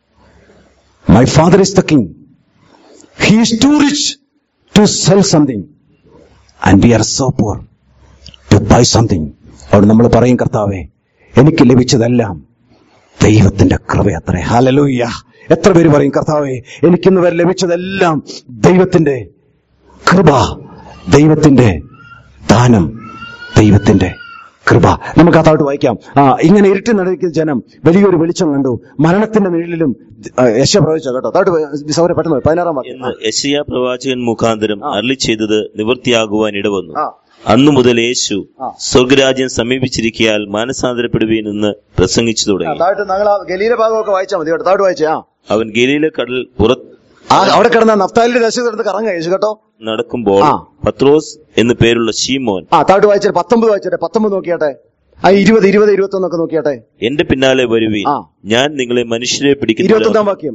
my father is the king he is too rich to sell something and we are so poor to buy something അവിടെ നമ്മൾ പറയും കർത്താവേ എനിക്ക് ലഭിച്ചതെല്ലാം ദൈവത്തിന്റെ കൃപയത്രേ ഹലലൂയ്യ എത്ര പേര് പറയും കർത്താവേ എനിക്കിന്ന് വരെ ലഭിച്ചതെല്ലാം ദൈവത്തിന്റെ കൃപ ദൈവത്തിന്റെ ദാനം ദൈവത്തിന്റെ കൃപ നമുക്ക് അതായിട്ട് വായിക്കാം ആ ഇങ്ങനെ ഇരുട്ടി നടക്കുന്ന ജനം വലിയൊരു വെളിച്ചം കണ്ടു മരണത്തിന്റെ നിഴലിലും ആ, യശ പ്രവചിച്ച കേട്ടോ താട്ട് സൗര പെട്ടെന്ന് വാ, പതിനാറാം വാക്യം എന്ന് യശയാ പ്രവാചകൻ മുഖാന്തരം അരളി ചെയ്തത് നിവൃത്തിയാകുവാൻ ഇടവന്നു ആ. അന്നു മുതൽ യേശു ആ. സ്വർഗരാജ്യം സമീപിച്ചിരിക്കയാൽ മാനസാന്തരപ്പെടുവീൻ എന്ന് പ്രസംഗിച്ചു ആ, തുടങ്ങി താഴോട്ട് ഞങ്ങൾ ആ ഗലീല ഭാഗമൊക്കെ വായിച്ചാൽ മതി കേട്ടോ താഴോട്ട് വായിച്ചേ ആ അവൻ ഗലീല കടൽ പുറത്ത് ആ, അവിടെ കിടന്ന നഫ്താലിന്റെ ദേശത്ത് കിടന്ന് കറങ്ങ യേശു കേട്ടോ നടക്കുമ്പോൾ ആ. പത്രോസ് എന്നു പേരുള്ള ഷീമോൻ ആ താഴോട്ട് വായിച്ചേ പത്തൊമ്പത് വായിച്ചേ പത്തൊമ്പത് നോക്കിയാട്ടെ ആ ഇരുപത് ഇരുപത് ഇരുപത്തൊന്നൊക്കെ നോക്കിയാട്ടെ എന്റെ പിന്നാലെ വരുവീൻ ആ. ഞാൻ നിങ്ങളെ മനുഷ്യരെ പിടിക്കുന്ന ഇരുപത്തൊന്നാം വാക്യം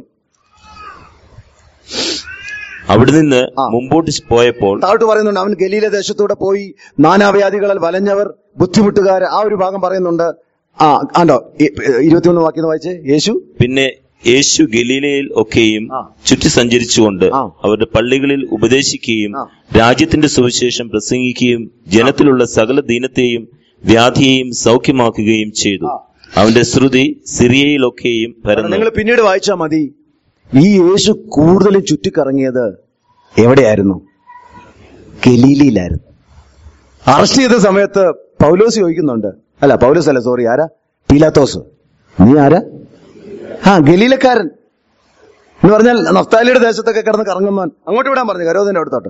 അവിടെ നിന്ന് ആ. മുമ്പോട്ട് പോയപ്പോൾ താഴോട്ട് പറയുന്നുണ്ട് അവൻ ഗലീല ദേശത്തൂടെ പോയി നാനാവ്യാധികളാൽ വലഞ്ഞവർ ബുദ്ധിമുട്ടുകാർ ആ ഒരു ഭാഗം പറയുന്നുണ്ട് ആ ആണ്ടോ ഇ- ഇരുപത്തിയൊന്ന് വാക്യം ഒന്ന് വായിച്ചേ യേശു പിന്നെ യേശു ഗലീലയിൽ ഒക്കെയും ആ. ചുറ്റി സഞ്ചരിച്ചുകൊണ്ട് ആ. അവരുടെ പള്ളികളിൽ ഉപദേശിക്കുകയും ആ. രാജ്യത്തിന്റെ സുവിശേഷം പ്രസംഗിക്കുകയും ജനത്തിലുള്ള സകല ദീനത്തെയും വ്യാധിയെയും സൗഖ്യമാക്കുകയും ചെയ്തു ആ. അവന്റെ ശ്രുതി സിറിയയിലൊക്കെയും പരന്നു നിങ്ങൾ പിന്നീട് വായിച്ചാൽ മതി ഈ യേശു കൂടുതലും ചുറ്റിക്കറങ്ങിയത് എവിടെയായിരുന്നു ഗലീലിയിലായിരുന്നു അറസ്റ്റ് ചെയ്ത സമയത്ത് പൗലോസ് ചോദിക്കുന്നുണ്ട് അല്ല പൗലോസ് അല്ല സോറി ആരാ പീലാത്തോസ് നീ ആരാ ആ ഗലീലക്കാരൻ എന്ന് പറഞ്ഞാൽ നഫ്താലിയുടെ ദേശത്തൊക്കെ കിടന്ന് കറങ്ങുന്നവൻ അങ്ങോട്ട് വിടാൻ പറഞ്ഞു കരോതിന്റെ അടുത്തോട്ട്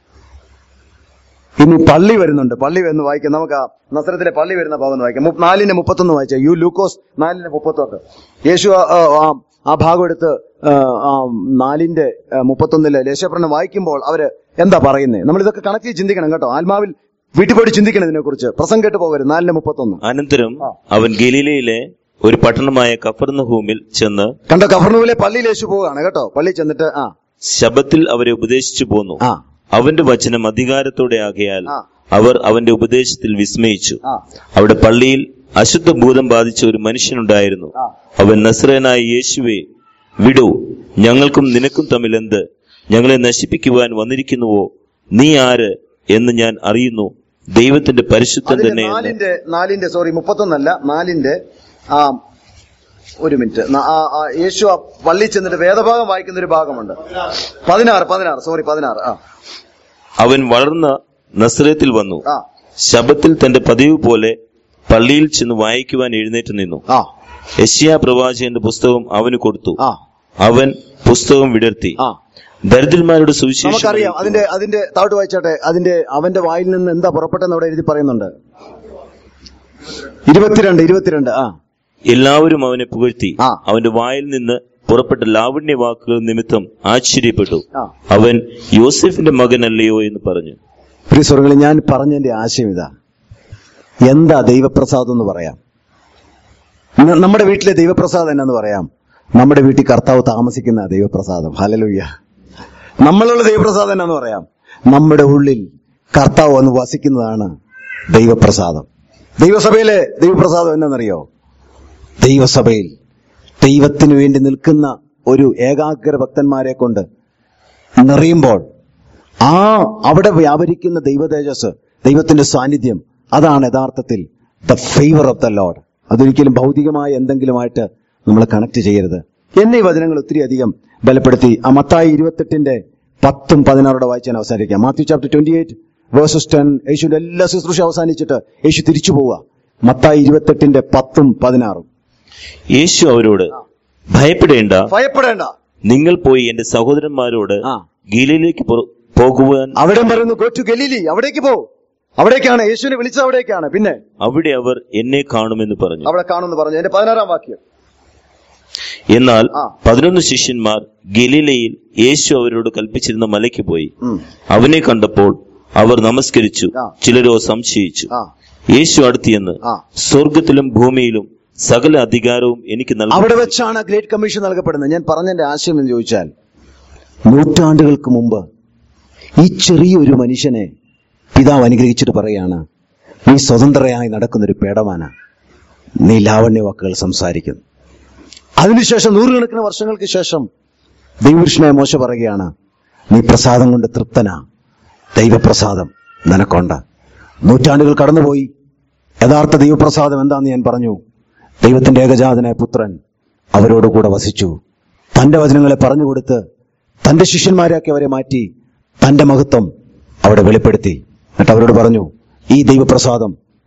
ഇനി പള്ളി വരുന്നുണ്ട് പള്ളി എന്ന് വായിക്കാം നമുക്ക് ആ നസ്രത്തിലെ പള്ളി വരുന്ന ഭാഗം ഒന്ന് വായിക്കാം മു- നാലിന്റെ മുപ്പത്തൊന്ന് വായിച്ചാൽ യു ലൂക്കോസ് നാലിന്റെ മുപ്പത്തൊന്ന് യേശു ആ- ആ- ആ- ആ ഭാഗം എടുത്ത് ആ, ആ നാലിന്റെ ആ, മുപ്പത്തൊന്നില് ലേശപ്രണം വായിക്കുമ്പോൾ അവര് എന്താ പറയുന്നത് നമ്മൾ ഇതൊക്കെ കണക്ട് ചെയ്ത് ചിന്തിക്കണം കേട്ടോ ആത്മാവിൽ വീട്ടിൽ പോയിട്ട് ചിന്തിക്കണം ഇതിനെ കുറിച്ച് പ്രസം കേട്ട് പോകരുത് നാലിന്റെ മുപ്പത്തൊന്ന് അനന്തരം ആ. അവൻ ഗലീലയിലെ ഒരു പട്ടണമായ കഫർന്നഹൂമിൽ ചെന്ന് കണ്ടോ കഫർണൂവിലെ പള്ളിയിൽ യേശു പോവുകയാണ് കേട്ടോ പള്ളി ചെന്നിട്ട് ആ ശബത്തിൽ അവരെ ഉപദേശിച്ചു പോന്നു ആ അവന്റെ വചനം അധികാരത്തോടെ ആകയാൽ ആ. അവർ അവന്റെ ഉപദേശത്തിൽ വിസ്മയിച്ചു ആ അവിടെ പള്ളിയിൽ അശുദ്ധ ഭൂതം ബാധിച്ച ഒരു മനുഷ്യനുണ്ടായിരുന്നു ആ. അവൻ നസ്രനായ യേശുവെ വിടൂ ഞങ്ങൾക്കും നിനക്കും തമ്മിൽ എന്ത് ഞങ്ങളെ നശിപ്പിക്കുവാൻ വന്നിരിക്കുന്നുവോ നീ ആര് എന്ന് ഞാൻ അറിയുന്നു ദൈവത്തിന്റെ പരിശുദ്ധം അതിന്റെ തന്നെ എന്ന് നാലിന്റെ നാലിന്റെ സോറി മുപ്പത്തൊന്നല്ല നാലിന്റെ ആ ഒരു മിനിറ്റ് ന- ആ- ആ യേശു ആ പള്ളി ചെന്നിട്ട് വേദഭാഗം വായിക്കുന്ന ഒരു ഭാഗമുണ്ട് പതിനാറ് പതിനാറ് സോറി പതിനാറ് ആ അവൻ വളർന്ന നസ്രത്തിൽ വന്നു ആ ശബത്തിൽ തന്റെ പതിവ് പോലെ പള്ളിയിൽ ചെന്ന് വായിക്കുവാൻ എഴുന്നേറ്റ് നിന്നു ആ യശ്യാ പ്രവാചകന്റെ പുസ്തകം അവന് കൊടുത്തു ആ അവൻ പുസ്തകം വിടർത്തി ആ ദരിദ്രന്മാരുടെ സുവിശേഷം നമുക്കറിയാം അതിന്റെ അതിന്റെ താഴോട്ട് വായിച്ചാട്ടെ അതിന്റെ അവന്റെ വായിൽ നിന്ന് എന്താ പുറപ്പെട്ടെന്ന് അവിടെ എഴുതി പറയുന്നുണ്ട് ഇരുപത്തിരണ്ട് ഇരുപത്തിരണ്ട് ആ എല്ലാവരും അവനെ പുകഴ്ത്തി ആ. അവന്റെ വായിൽ നിന്ന് പുറപ്പെട്ട ലാവണ്യ വാക്കുകൾ നിമിത്തം ആശ്ചര്യപ്പെട്ടു ആ. അവൻ യോസെഫിന്റെ മകനല്ലയോ എന്ന് പറഞ്ഞു പ്രിയ സുഹൃത്തുക്കളെ ഞാൻ പറഞ്ഞതിന്റെ ആശയം ഇതാ എന്താ ദൈവപ്രസാദം എന്ന് പറയാം ന- നമ്മുടെ വീട്ടിലെ ദൈവപ്രസാദം എന്നാന്ന് പറയാം നമ്മുടെ വീട്ടിൽ കർത്താവ് താമസിക്കുന്ന ദൈവപ്രസാദം ഹലലുയ്യ നമ്മളുള്ള ദൈവപ്രസാദം എന്നാന്ന് പറയാം നമ്മുടെ ഉള്ളിൽ കർത്താവ് വന്ന് വസിക്കുന്നതാണ് ദൈവപ്രസാദം ദൈവസഭയിലെ ദൈവപ്രസാദം എന്നാണെന്നറിയോ ദൈവസഭയിൽ ദൈവത്തിന് വേണ്ടി നിൽക്കുന്ന ഒരു ഏകാഗ്ര ഭക്തന്മാരെ കൊണ്ട് നിറയുമ്പോൾ ആ അവിടെ വ്യാപരിക്കുന്ന ദൈവ തേജസ് ദൈവത്തിന്റെ സാന്നിധ്യം അതാണ് യഥാർത്ഥത്തിൽ the favour of the Lord അതൊരിക്കലും ഭൗതികമായ എന്തെങ്കിലുമായിട്ട് നമ്മൾ കണക്ട് ചെയ്യരുത് എന്നീ വചനങ്ങൾ ഒത്തിരി അധികം ബലപ്പെടുത്തി ആ മത്തായി ഇരുപത്തെട്ടിന്റെ പത്തും പതിനാറോടെ വായിച്ചാൻ അവസാനിക്കാം Matthew chapter twenty eight verses ten യേശുവിന്റെ എല്ലാ ശുശ്രൂഷ അവസാനിച്ചിട്ട് യേശു തിരിച്ചു പോവുക മത്തായി ഇരുപത്തെട്ടിന്റെ പത്തും പതിനാറും യേശു അവരോട് ഭയപ്പെടേണ്ട ഭയപ്പെടേണ്ട നിങ്ങൾ പോയി എന്റെ സഹോദരന്മാരോട് ആ. ഗലീലയിലേക്ക് പുറ- പോകുവാൻ അവിടെ പറയുന്നു ഗോ ടു ഗലീലി അവിടേക്ക് പോ അവിടേക്കാണ് യേശുവിനെ വിളിച്ചത് അവിടേക്കാണ് പിന്നെ അവിടെ അവർ എന്നെ കാണുമെന്ന് പറഞ്ഞു അവിടെ കാണുമെന്ന് പറഞ്ഞു എന്റെ പതിനാറാം വാക്യം എന്നാൽ ആ. പതിനൊന്ന് ശിഷ്യന്മാർ ഗലീലയിൽ യേശു അവരോട് കൽപ്പിച്ചിരുന്ന മലയ്ക്ക് പോയി ഉം. അവനെ കണ്ടപ്പോൾ അവർ നമസ്കരിച്ചു ആ. ചിലരോ സംശയിച്ചു ആ യേശു അടുത്തിയെന്ന് ആ. സ്വർഗത്തിലും ഭൂമിയിലും സകല അധികാരവും എനിക്ക് നൽകി അവിടെ വെച്ചാണ് ഗ്രേറ്റ് കമ്മീഷൻ നൽകപ്പെടുന്നത് ഞാൻ പറഞ്ഞതിന്റെ ആശയം എന്ന് ചോദിച്ചാൽ നൂറ്റാണ്ടുകൾക്ക് മുമ്പ് ഈ ചെറിയൊരു മനുഷ്യനെ പിതാവ് അനുഗ്രഹിച്ചിട്ട് പറയാണ് നീ സ്വതന്ത്രയായി നടക്കുന്നൊരു പേടമാന നീ ലാവണ്യ വാക്കുകൾ സംസാരിക്കുന്നു അതിനുശേഷം നൂറുകണക്കിന് വർഷങ്ങൾക്ക് ശേഷം ദൈവകൃഷ്ണയെ മോശ പറയുകയാണ് നീ പ്രസാദം കൊണ്ട് തൃപ്തനാ ദൈവപ്രസാദം നിനക്കുണ്ട് നൂറ്റാണ്ടുകൾ കടന്നുപോയി യഥാർത്ഥ ദൈവപ്രസാദം എന്താന്ന് ഞാൻ പറഞ്ഞു ദൈവത്തിന്റെ ഏകജാതനായ പുത്രൻ അവരോട് കൂടെ വസിച്ചു തന്റെ വചനങ്ങളെ പറഞ്ഞുകൊടുത്ത് തന്റെ ശിഷ്യന്മാരെയൊക്കെ അവരെ മാറ്റി തന്റെ മഹത്വം അവിടെ വെളിപ്പെടുത്തി എന്നിട്ട് അവരോട് പറഞ്ഞു ഈ ദൈവപ്രസാദം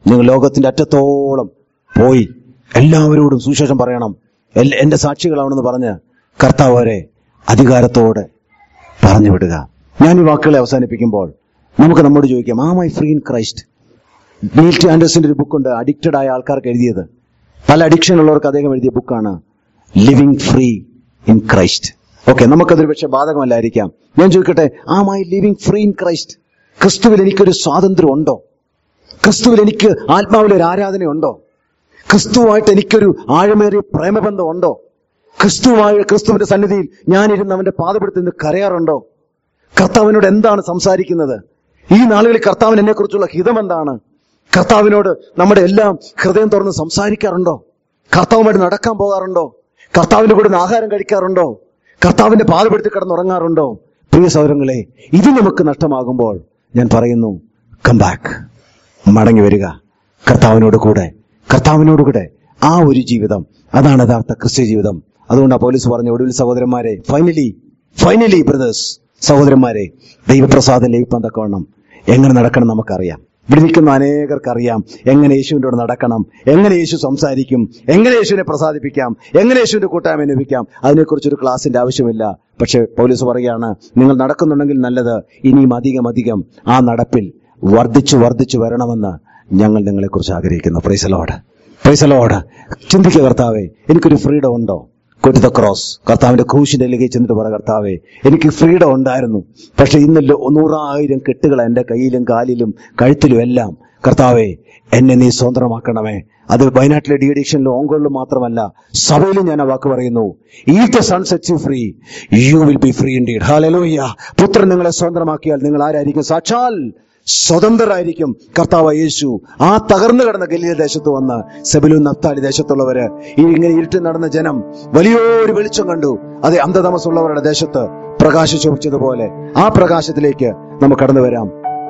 നിങ്ങൾ ലോകത്തിന്റെ അറ്റത്തോളം പോയി എല്ലാവരോടും സുവിശേഷം പറയണം എല്ല- എന്റെ സാക്ഷികളാണെന്ന് പറഞ്ഞ് കർത്താവ് അവരെ അധികാരത്തോടെ പറഞ്ഞു വിടുക ഞാൻ ഈ വാക്കുകളെ അവസാനിപ്പിക്കുമ്പോൾ നമുക്ക് നമ്മോട് ചോദിക്കാം am I free in Christ Neil T ആൻഡേഴ്സിന്റെ ഒരു ബുക്കുണ്ട് അഡിക്റ്റഡ് ആയ ആൾക്കാർക്ക് എഴുതിയത് പല അഡിക്ഷൻ ഉള്ളവർക്ക് അദ്ദേഹം എഴുതിയ ബുക്കാണ് living free in Christ okay നമുക്കതൊരു പക്ഷെ ബാധകമല്ലായിരിക്കാം ഞാൻ ചോദിക്കട്ടെ am I living free in Christ ക്രിസ്തുവിൽ എനിക്കൊരു സ്വാതന്ത്ര്യം ഉണ്ടോ ക്രിസ്തുവിൽ എനിക്ക് ആത്മാവിൽ ഒരു ആരാധനയുണ്ടോ ക്രിസ്തുവായിട്ട് എനിക്കൊരു ആഴമേറിയ പ്രേമബന്ധം ഉണ്ടോ ക്രിസ്തുവായ ക്രിസ്തുവിന്റെ സന്നിധിയിൽ ഞാനിരുന്ന് അവന്റെ പാതപ്പെടുത്തി നിന്ന് കരയാറുണ്ടോ കർത്താവിനോട് എന്താണ് സംസാരിക്കുന്നത് ഈ നാളുകളിൽ കർത്താവിന് എന്നെ കുറിച്ചുള്ള ഹിതം എന്താണ് കർത്താവിനോട് നമ്മുടെ എല്ലാം ഹൃദയം തുറന്ന് സംസാരിക്കാറുണ്ടോ കർത്താവുമായിട്ട് നടക്കാൻ പോകാറുണ്ടോ കർത്താവിന്റെ കൂടെ നിന്ന് ആഹാരം കഴിക്കാറുണ്ടോ കർത്താവിന്റെ പാതപ്പെടുത്തി കിടന്നുറങ്ങാറുണ്ടോ പ്രിയ സൗരങ്ങളെ ഇത് നമുക്ക് നഷ്ടമാകുമ്പോൾ ഞാൻ പറയുന്നു കം ബാക്ക് മടങ്ങി വരിക കർത്താവിനോട് കൂടെ കർത്താവിനോട് കൂടെ ആ ഒരു ജീവിതം അതാണ് യഥാർത്ഥ ക്രിസ്ത്യ ജീവിതം അതുകൊണ്ടാണ് പോലീസ് പറഞ്ഞു ഒടുവിൽ സഹോദരന്മാരെ ഫൈനലി ഫൈനലി ബ്രദേഴ്സ് സഹോദരന്മാരെ ദൈവപ്രസാദം ലഭിക്കാൻ തക്കവണ്ണം എങ്ങനെ നടക്കണം നമുക്കറിയാം ഇവിടെ നിൽക്കുന്ന അനേകർക്ക് അറിയാം എങ്ങനെ യേശുവിൻ്റെ കൂടെ നടക്കണം എങ്ങനെ യേശു സംസാരിക്കും എങ്ങനെ യേശുവിനെ പ്രസാദിപ്പിക്കാം എങ്ങനെ യേശുവിന്റെ കൂട്ടായ്മ അനുഭവിക്കാം അതിനെക്കുറിച്ചൊരു ക്ലാസിന്റെ ആവശ്യമില്ല പക്ഷെ പോലീസ് പറയുകയാണ് നിങ്ങൾ നടക്കുന്നുണ്ടെങ്കിൽ നല്ലത് ഇനിയും അധികം അധികം ആ നടപ്പിൽ വർദ്ധിച്ചു വർദ്ധിച്ചു വരണമെന്ന് ഞങ്ങൾ നിങ്ങളെക്കുറിച്ച് ആഗ്രഹിക്കുന്നു പ്രൈസലോട് പ്രൈസലോട് ചിന്തിക്കുക കർത്താവേ എനിക്കൊരു ഫ്രീഡം ഉണ്ടോ കൊറ്റു ദ ക്രോസ് കർത്താവിന്റെ ക്രൂശിന്റെ ലിഖിൽ ചെന്നിട്ട് പറ കർത്താവേ എനിക്ക് ഫ്രീഡം ഉണ്ടായിരുന്നു പക്ഷെ ഇന്ന് ലോ- നൂറായിരം കെട്ടുകൾ എൻ്റെ കയ്യിലും കാലിലും കഴുത്തിലും എല്ലാം കർത്താവേ എന്നെ നീ സ്വതന്ത്രമാക്കണമേ അത് വയനാട്ടിലെ ഡി അഡിക്ഷനിലും ഓങ്കോളിലും മാത്രമല്ല സഭയിലും ഞാൻ ആ വാക്ക് പറയുന്നു ഈ the son set you free you will be free indeed hallelujah പുത്രൻ നിങ്ങളെ സ്വതന്ത്രമാക്കിയാൽ നിങ്ങൾ ആരായിരിക്കും സാക്ഷാൽ സ്വതന്ത്രരായിരിക്കും കർത്താവ് യേശു ആ തകർന്നു കിടന്ന ഗലീല ദേശത്ത് വന്ന് സെബിലു നഫ്താലി ദേശത്തുള്ളവര് ഈ ഇങ്ങനെ ഇരുട്ടിൽ നടന്ന ജനം വലിയൊരു വെളിച്ചം കണ്ടു അതെ അന്ധതമസുള്ളവരുടെ ദേശത്ത് പ്രകാശിച്ചതുപോലെ ആ പ്രകാശത്തിലേക്ക് നമുക്ക് കടന്നു വരാം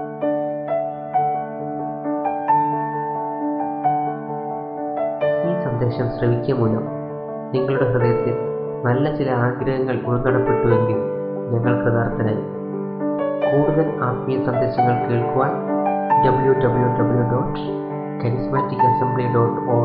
ഈ സന്ദേശം ശ്രവിക്കുക മൂലം നിങ്ങളുടെ ഹൃദയത്തിൽ നല്ല ചില ആഗ്രഹങ്ങൾ ഉൾനടപ്പെട്ടുവെങ്കിൽ ഞങ്ങൾ കൃതാർത്ഥനായി കൂടുതൽ ആത്മീയ സന്ദേശങ്ങൾ കേൾക്കുവാൻ W W W dot charismatic assembly dot